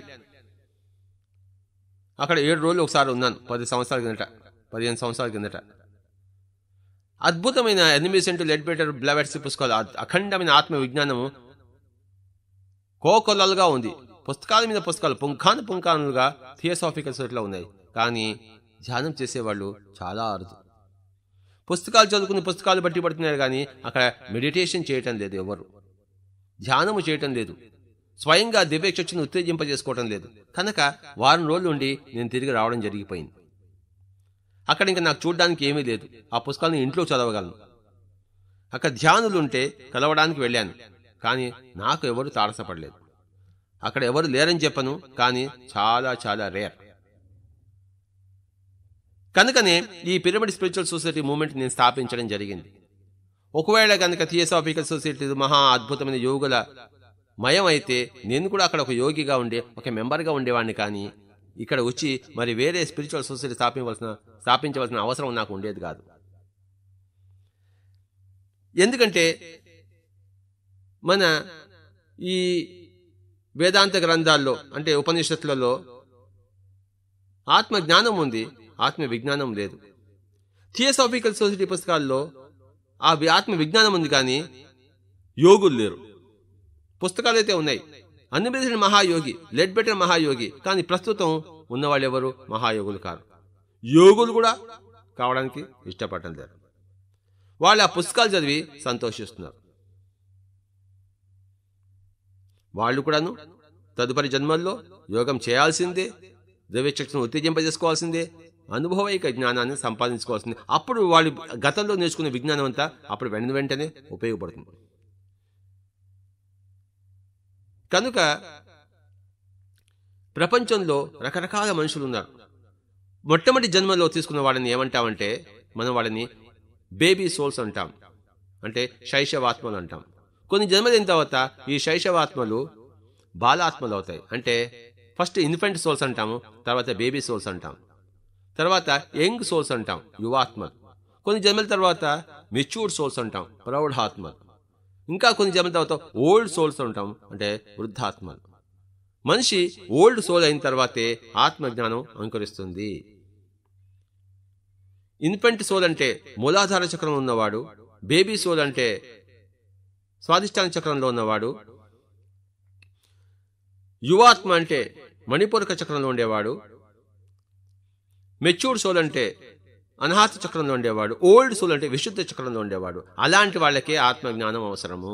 అక్కడ ఏడు రోజులు ఒకసారి ఉన్నాను పది సంవత్సరాల కిందట పదిహేను సంవత్సరాల కిందట అద్భుతమైన ఎనిమిది సెంటు లెడ్ బెటర్ బ్లవెట్స్ పుస్తకాలు అ- అఖండమైన ఆత్మ విజ్ఞానము కోకొల్లలుగా ఉంది పుస్తకాల మీద పుస్తకాలు పుంఖాను పుంఖానులుగా థియోసాఫికల్ సొసైటీలో ఉన్నాయి కానీ ధ్యానం చేసేవాళ్ళు చాలా అరుదు పుస్తకాలు చదువుకుని పుస్తకాలు బట్టి పడుతున్నారు కానీ అక్కడ మెడిటేషన్ చేయటం లేదు ఎవరు ధ్యానము చేయటం లేదు స్వయంగా దివ్యచక్షుని ఉత్తేజింపజేసుకోవటం లేదు కనుక వారం రోజులు ఉండి నేను తిరిగి రావడం జరిగిపోయింది అక్కడ ఇంకా నాకు చూడడానికి ఏమీ లేదు ఆ పుస్తకాలను ఇంట్లో చదవగలను అక్కడ ధ్యానులు ఉంటే కలవడానికి వెళ్ళాను కానీ నాకు ఎవరు తారసపడలేదు అక్కడ ఎవరు లేరని చెప్పను కానీ చాలా చాలా రేర్ కనుకనే ఈ పిరమిడ్ స్పిరిచువల్ సొసైటీ మూవ్మెంట్ నేను స్థాపించడం జరిగింది ఒకవేళ కనుక థియోసాఫికల్ సొసైటీ మహా అద్భుతమైన యోగుల మయం అయితే నేను కూడా అక్కడ ఒక యోగిగా ఉండే ఒక మెంబర్గా ఉండేవాడిని కానీ ఇక్కడ వచ్చి మరి వేరే స్పిరిచువల్ సొసైటీ స్థాపించవలసిన స్థాపించవలసిన అవసరం నాకు ఉండేది కాదు ఎందుకంటే మన ఈ వేదాంత గ్రంథాల్లో అంటే ఉపనిషత్తులలో ఆత్మ జ్ఞానం ఉంది ఆత్మ విజ్ఞానం లేదు థియోసాఫికల్ సొసైటీ పుస్తకాల్లో ఆ వి- ఆత్మ విజ్ఞానం ఉంది కానీ యోగులు లేరు పుస్తకాలు అయితే ఉన్నాయి అన్నిబెదిరిన మహాయోగి లెడ్ బెటర్ మహాయోగి కానీ ప్రస్తుతం ఉన్నవాళ్ళు ఎవరు మహాయోగులు కారు యోగులు కూడా కావడానికి ఇష్టపడటం లేదు వాళ్ళు ఆ పుస్తకాలు చదివి సంతోషిస్తున్నారు వాళ్ళు కూడాను తదుపరి జన్మల్లో యోగం చేయాల్సిందే దైవచక్షను ఉత్తేజింపజేసుకోవాల్సిందే అనుభవైక జ్ఞానాన్ని సంపాదించుకోవాల్సిందే అప్పుడు వాళ్ళు గతంలో నేర్చుకున్న విజ్ఞానం అంతా అప్పుడు వెంట వెంటనే ఉపయోగపడుతుంది కనుక ప్రపంచంలో రకరకాల మనుషులు ఉన్నారు మొట్టమొదటి జన్మలో తీసుకున్న వాళ్ళని ఏమంటామంటే మనం వాళ్ళని బేబీ సోల్స్ అంటాం అంటే శైశవాత్మలు అంటాం కొన్ని జన్మలైన తర్వాత ఈ శైశవాత్మలు బాలాత్మలు అవుతాయి అంటే ఫస్ట్ ఇన్ఫెంట్ సోల్స్ అంటాము తర్వాత బేబీ సోల్స్ అంటాం తర్వాత యంగ్ సోల్స్ అంటాం యువాత్మలు కొన్ని జన్మల తర్వాత మెచ్యూర్డ్ సోల్స్ అంటాం ప్రౌఢాత్మలు ఇంకా కొన్ని జన్మల తర్వాత ఓల్డ్ సోల్స్ అంటాం అంటే వృద్ధాత్మలు మనిషి ఓల్డ్ సోల్ అయిన తర్వాతే ఆత్మజ్ఞానం అంకురిస్తుంది ఇన్ఫెంట్ సోల్ అంటే మూలాధార చక్రం ఉన్నవాడు బేబీ సోల్ అంటే స్వాదిష్టాన చక్రంలో ఉన్నవాడు యువాత్మ అంటే మణిపూరక చక్రంలో ఉండేవాడు మెచ్యూర్డ్ సోల్ అంటే అనాహత చక్రంలో ఉండేవాడు ఓల్డ్ సోల్ అంటే విశుద్ధ చక్రంలో ఉండేవాడు అలాంటి వాళ్ళకే ఆత్మజ్ఞానం అవసరము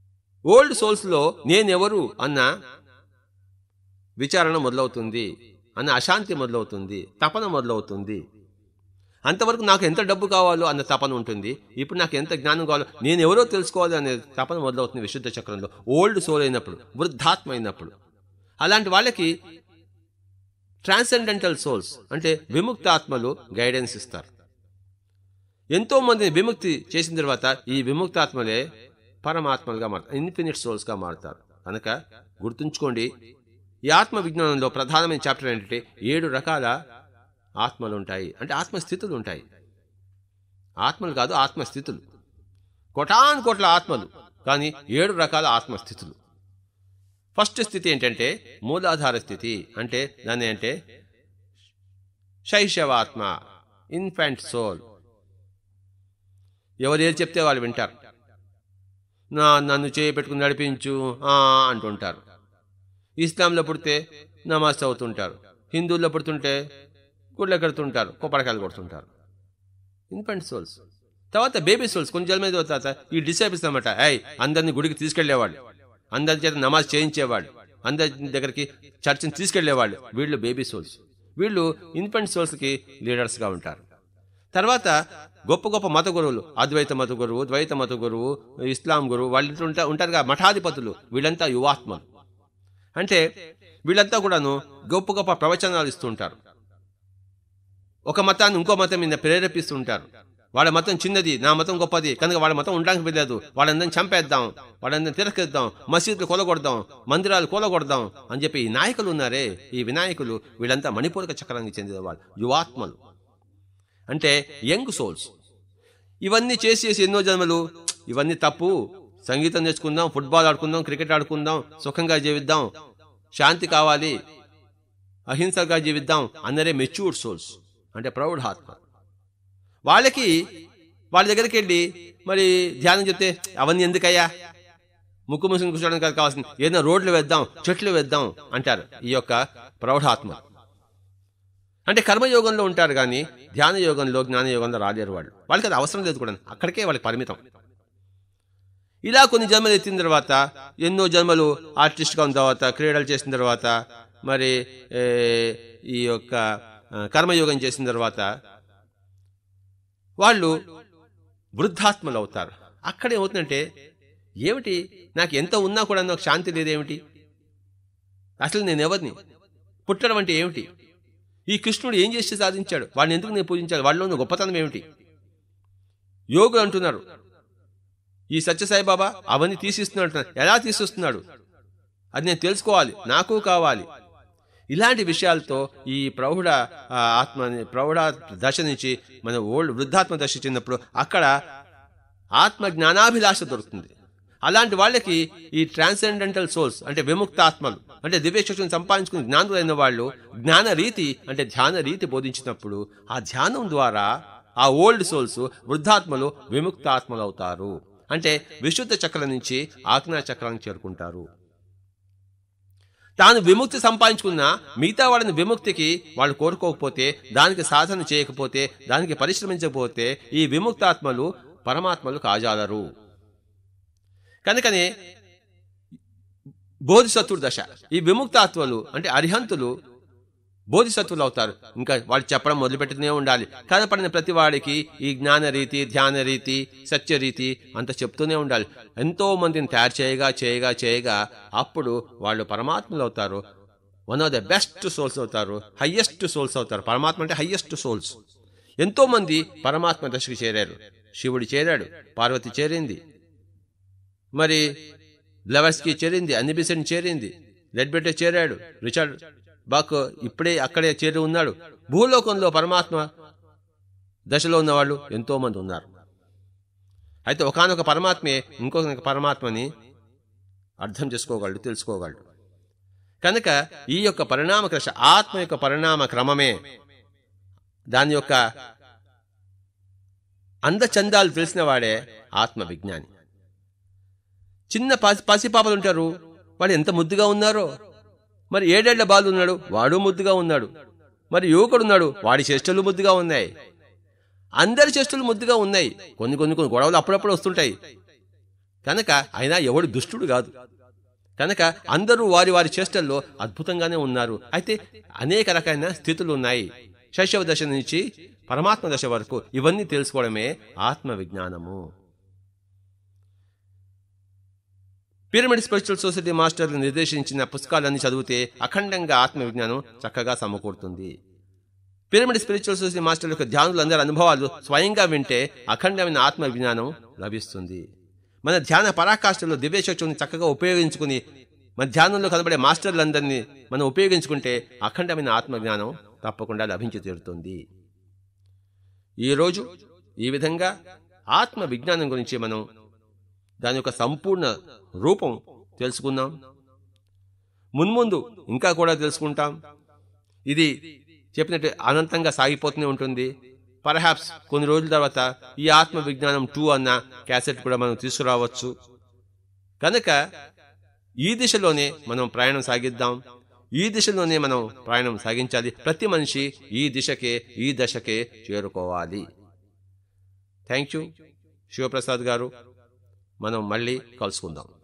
ఓల్డ్ సోల్స్ లో నేనెవరు అన్న విచారణ మొదలవుతుంది అన్న అశాంతి మొదలవుతుంది తపన మొదలవుతుంది అంతవరకు నాకు ఎంత డబ్బు కావాలో అన్న తపన ఉంటుంది ఇప్పుడు నాకు ఎంత జ్ఞానం కావాలో నేను ఎవరో తెలుసుకోవాలి అనే తపన మొదలవుతుంది విశుద్ధ చక్రంలో ఓల్డ్ సోల్ అయినప్పుడు వృద్ధాత్మ అయినప్పుడు అలాంటి వాళ్ళకి ట్రాన్సెండెంటల్ సోల్స్ అంటే విముక్త ఆత్మలు గైడెన్స్ ఇస్తారు ఎంతో మందిని విముక్తి చేసిన తర్వాత ఈ విముక్తాత్మలే పరమాత్మలుగా మారుతారు ఇన్ఫినిట్ సోల్స్గా మారుతారు కనుక గుర్తుంచుకోండి ఈ ఆత్మ విజ్ఞానంలో ప్రధానమైన చాప్టర్ ఏంటంటే ఏడు రకాల ఆత్మలు ఉంటాయి అంటే ఆత్మస్థితులు ఉంటాయి ఆత్మలు కాదు ఆత్మస్థితులు కోటాను కోట్ల ఆత్మలు కానీ ఏడు రకాల ఆత్మస్థితులు ఫస్ట్ స్థితి ఏంటంటే మూలాధార స్థితి అంటే దాన్ని అంటే శైశవాత్మ ఇన్ఫాంట్ సోల్ ఎవరు ఏది చెప్తే వాళ్ళు వింటారు నా నన్ను చేయి పెట్టుకుని నడిపించు ఆ అంటుంటారు ఇస్లాంలో పుడితే నమాజ్ చదువుతుంటారు హిందువుల్లో పుడుతుంటే గుడ్లు కడుతుంటారు కొబ్బరికాయలు కొడుతుంటారు ఇన్ఫెంట్ సోల్స్ తర్వాత బేబీ సోల్స్ కొంచెం జన్మ తర్వాత ఈ డిసైబుల్స్ అనమాట ఐ అందరిని గుడికి తీసుకెళ్లేవాళ్ళు అందరి చేత నమాజ్ చేయించేవాళ్ళు అందరి దగ్గరికి చర్చిని తీసుకెళ్లేవాళ్ళు వీళ్ళు బేబీ సోల్స్ వీళ్ళు ఇన్ఫెంట్ సోల్స్కి లీడర్స్గా ఉంటారు తర్వాత గొప్ప గొప్ప మత గురువులు అద్వైత మత గురువు ద్వైత మత గురువు ఇస్లాం గురువు వాళ్ళు ఉంటా ఉంటారుగా మఠాధిపతులు వీళ్ళంతా యువాత్మలు అంటే వీళ్ళంతా కూడాను గొప్ప గొప్ప ప్రవచనాలు ఇస్తుంటారు ఒక మతాన్ని ఇంకో మతం మీద ప్రేరేపిస్తుంటారు వాళ్ళ మతం చిన్నది నా మతం గొప్పది కనుక వాళ్ళ మతం ఉండడానికి వెళ్ళలేదు వాళ్ళందరిని చంపేద్దాం వాళ్ళందరిని తిరస్కరిద్దాం మసీదులు కొలగొడదాం మందిరాలు కూలగొడదాం అని చెప్పి ఈ నాయకులు ఉన్నారే ఈ వినాయకులు వీళ్ళంతా మణిపూరక చక్రానికి చెందిన వాళ్ళు యువాత్మలు అంటే యంగ్ సోల్స్ ఇవన్నీ చేసి చేసి ఎన్నో జన్మలు ఇవన్నీ తప్పు సంగీతం నేర్చుకుందాం ఫుట్బాల్ ఆడుకుందాం క్రికెట్ ఆడుకుందాం సుఖంగా జీవిద్దాం శాంతి కావాలి అహింసగా జీవిద్దాం అందరే మెచ్యూర్డ్ సోల్స్ అంటే ప్రౌఢ ఆత్మ వాళ్ళకి వాళ్ళ దగ్గరికి వెళ్ళి మరి ధ్యానం చెప్తే అవన్నీ ఎందుకయ్యా ముక్కు ముసుగు కూర్చోడానికి కాదు కావాల్సింది ఏదైనా రోడ్లు వేద్దాం చెట్లు వేద్దాం అంటారు ఈ యొక్క ప్రౌఢాత్మ అంటే కర్మయోగంలో ఉంటారు కానీ ధ్యాన యోగంలో జ్ఞాన యోగంలో రాలేరు వాళ్ళు వాళ్ళకి అది అవసరం లేదు కూడా అక్కడికే వాళ్ళకి పరిమితం ఇలా కొన్ని జన్మలు ఎత్తిన తర్వాత ఎన్నో జన్మలు ఆర్టిస్ట్గా ఉన్న తర్వాత క్రీడలు చేసిన తర్వాత మరి ఏ, ఈ యొక్క ఆ, కర్మయోగం చేసిన తర్వాత వాళ్ళు వృద్ధాత్మలు అవుతారు అక్కడ ఏమవుతుందంటే ఏమిటి నాకు ఎంత ఉన్నా కూడా నాకు శాంతి లేదేమిటి అసలు నేను ఎవరిని పుట్టడం అంటే ఏమిటి ఈ కృష్ణుడు ఏం చేసి సాధించాడు వాడిని ఎందుకు నేను పూజించాలి వాళ్ళలో ఉన్న గొప్పతనం ఏమిటి యోగులు అంటున్నారు ఈ సత్యసాయిబాబా అవన్నీ తీసిస్తున్నాడు అంటున్నారు. ఎలా తీసిస్తున్నాడు అది నేను తెలుసుకోవాలి నాకు కావాలి ఇలాంటి విషయాలతో ఈ ప్రౌఢ ఆ, ఆత్మని ప్రౌఢ దశ నుంచి మన ఓల్డ్ వృద్ధాత్మ దశ చెందినప్పుడు అక్కడ ఆత్మ జ్ఞానాభిలాష దొరుకుతుంది అలాంటి వాళ్ళకి ఈ ట్రాన్సెండెంటల్ సోల్స్ అంటే విముక్త ఆత్మలు అంటే దివ్యశక్తిని సంపాదించుకుని జ్ఞానులైన వాళ్ళు జ్ఞాన రీతి అంటే ధ్యాన రీతి బోధించినప్పుడు ఆ ధ్యానం ద్వారా ఆ ఓల్డ్ సోల్స్ వృద్ధాత్మలు విముక్త ఆత్మలు అవుతారు అంటే విశుద్ధ చక్రం నుంచి ఆజ్ఞా చక్రానికి చేరుకుంటారు తాను విముక్తి సంపాదించుకున్న మిగతా వాళ్ళని విముక్తికి వాళ్ళు కోరుకోకపోతే దానికి సాధన చేయకపోతే దానికి పరిశ్రమించకపోతే ఈ విముక్తాత్మలు పరమాత్మలు కాజాలరు కనుకనే బోధిసత్వుడు దశ ఈ విముక్తాత్మలు అంటే అరిహంతులు బోధిసత్వులు అవుతారు ఇంకా వాళ్ళు చెప్పడం మొదలుపెట్టుతూనే ఉండాలి కనపడిన ప్రతి వాడికి ఈ జ్ఞాన రీతి ధ్యాన రీతి సత్య రీతి అంత చెప్తూనే ఉండాలి ఎంతో మందిని తయారు చేయగా చేయగా చేయగా అప్పుడు వాళ్ళు పరమాత్మలు అవుతారు one of the best souls అవుతారు హయ్యెస్ట్ సోల్స్ అవుతారు పరమాత్మ అంటే హయ్యెస్ట్ సోల్స్ ఎంతో మంది పరమాత్మ దశకు చేరారు శివుడు చేరాడు పార్వతి చేరింది మరి బ్లవర్స్కి చేరింది అన్నిబిసెంట్ చేరింది రెడ్ బెట్టే చేరాడు రిచర్డ్ బాక్ ఇప్పుడే అక్కడే చేరి ఉన్నాడు భూలోకంలో పరమాత్మ దశలో ఉన్నవాళ్ళు ఎంతో మంది ఉన్నారు అయితే ఒకనొక పరమాత్మే ఇంకొక పరమాత్మని అర్థం చేసుకోగలడు తెలుసుకోగలడు కనుక ఈ యొక్క పరిణామ క్రష ఆత్మ యొక్క పరిణామ క్రమమే దాని యొక్క అందచందాలు తెలిసిన వాడే ఆత్మ విజ్ఞాని చిన్న పసి పసిపాపలు ఉంటారు వాడు ఎంత ముద్దుగా ఉన్నారో మరి ఏడేళ్ల బాలు ఉన్నాడు వాడు ముద్దుగా ఉన్నాడు మరి యువకుడు ఉన్నాడు వాడి చేష్టలు ముద్దుగా ఉన్నాయి అందరి చేష్టలు ముద్దుగా ఉన్నాయి కొన్ని కొన్ని కొన్ని గొడవలు అప్పుడప్పుడు వస్తుంటాయి కనుక అయినా ఎవడు దుష్టుడు కాదు కనుక అందరూ వారి వారి చేష్టల్లో అద్భుతంగానే ఉన్నారు అయితే అనేక రకమైన స్థితులు ఉన్నాయి శైశవ దశ నుంచి పరమాత్మ దశ వరకు ఇవన్నీ తెలుసుకోవడమే ఆత్మ విజ్ఞానము పిరమిడ్ స్పిరిచువల్ సొసైటీ మాస్టర్లు నిర్దేశించిన పుస్తకాలన్నీ చదివితే అఖండంగా ఆత్మ విజ్ఞానం చక్కగా సమకూరుతుంది పిరమిడ్ స్పిరిచువల్ సొసైటీ మాస్టర్ల యొక్క ధ్యానులందరి అనుభవాలు స్వయంగా వింటే అఖండమైన ఆత్మ విజ్ఞానం లభిస్తుంది మన ధ్యాన పరాకాష్ఠలో దివ్యశక్తుని చక్కగా ఉపయోగించుకుని మన ధ్యానంలో కనబడే మాస్టర్లందరినీ మనం ఉపయోగించుకుంటే అఖండమైన ఆత్మ జ్ఞానం తప్పకుండా లభించి తీరుతుంది ఈరోజు ఈ విధంగా ఆత్మ విజ్ఞానం గురించి మనం దాని యొక్క సంపూర్ణ రూపం తెలుసుకుందాం మున్ముందు ఇంకా కూడా తెలుసుకుంటాం ఇది చెప్పినట్టు అనంతంగా సాగిపోతూనే ఉంటుంది పర్హాప్స్ కొన్ని రోజుల తర్వాత ఈ ఆత్మ విజ్ఞానం టూ అన్న క్యాసెట్ కూడా మనం తీసుకురావచ్చు కనుక ఈ దిశలోనే మనం ప్రయాణం సాగిద్దాం ఈ దిశలోనే మనం ప్రయాణం సాగించాలి ప్రతి మనిషి ఈ దిశకే ఈ దశకే చేరుకోవాలి థ్యాంక్ యూ శివప్రసాద్ గారు మనం మళ్ళీ కలుసుకుందాం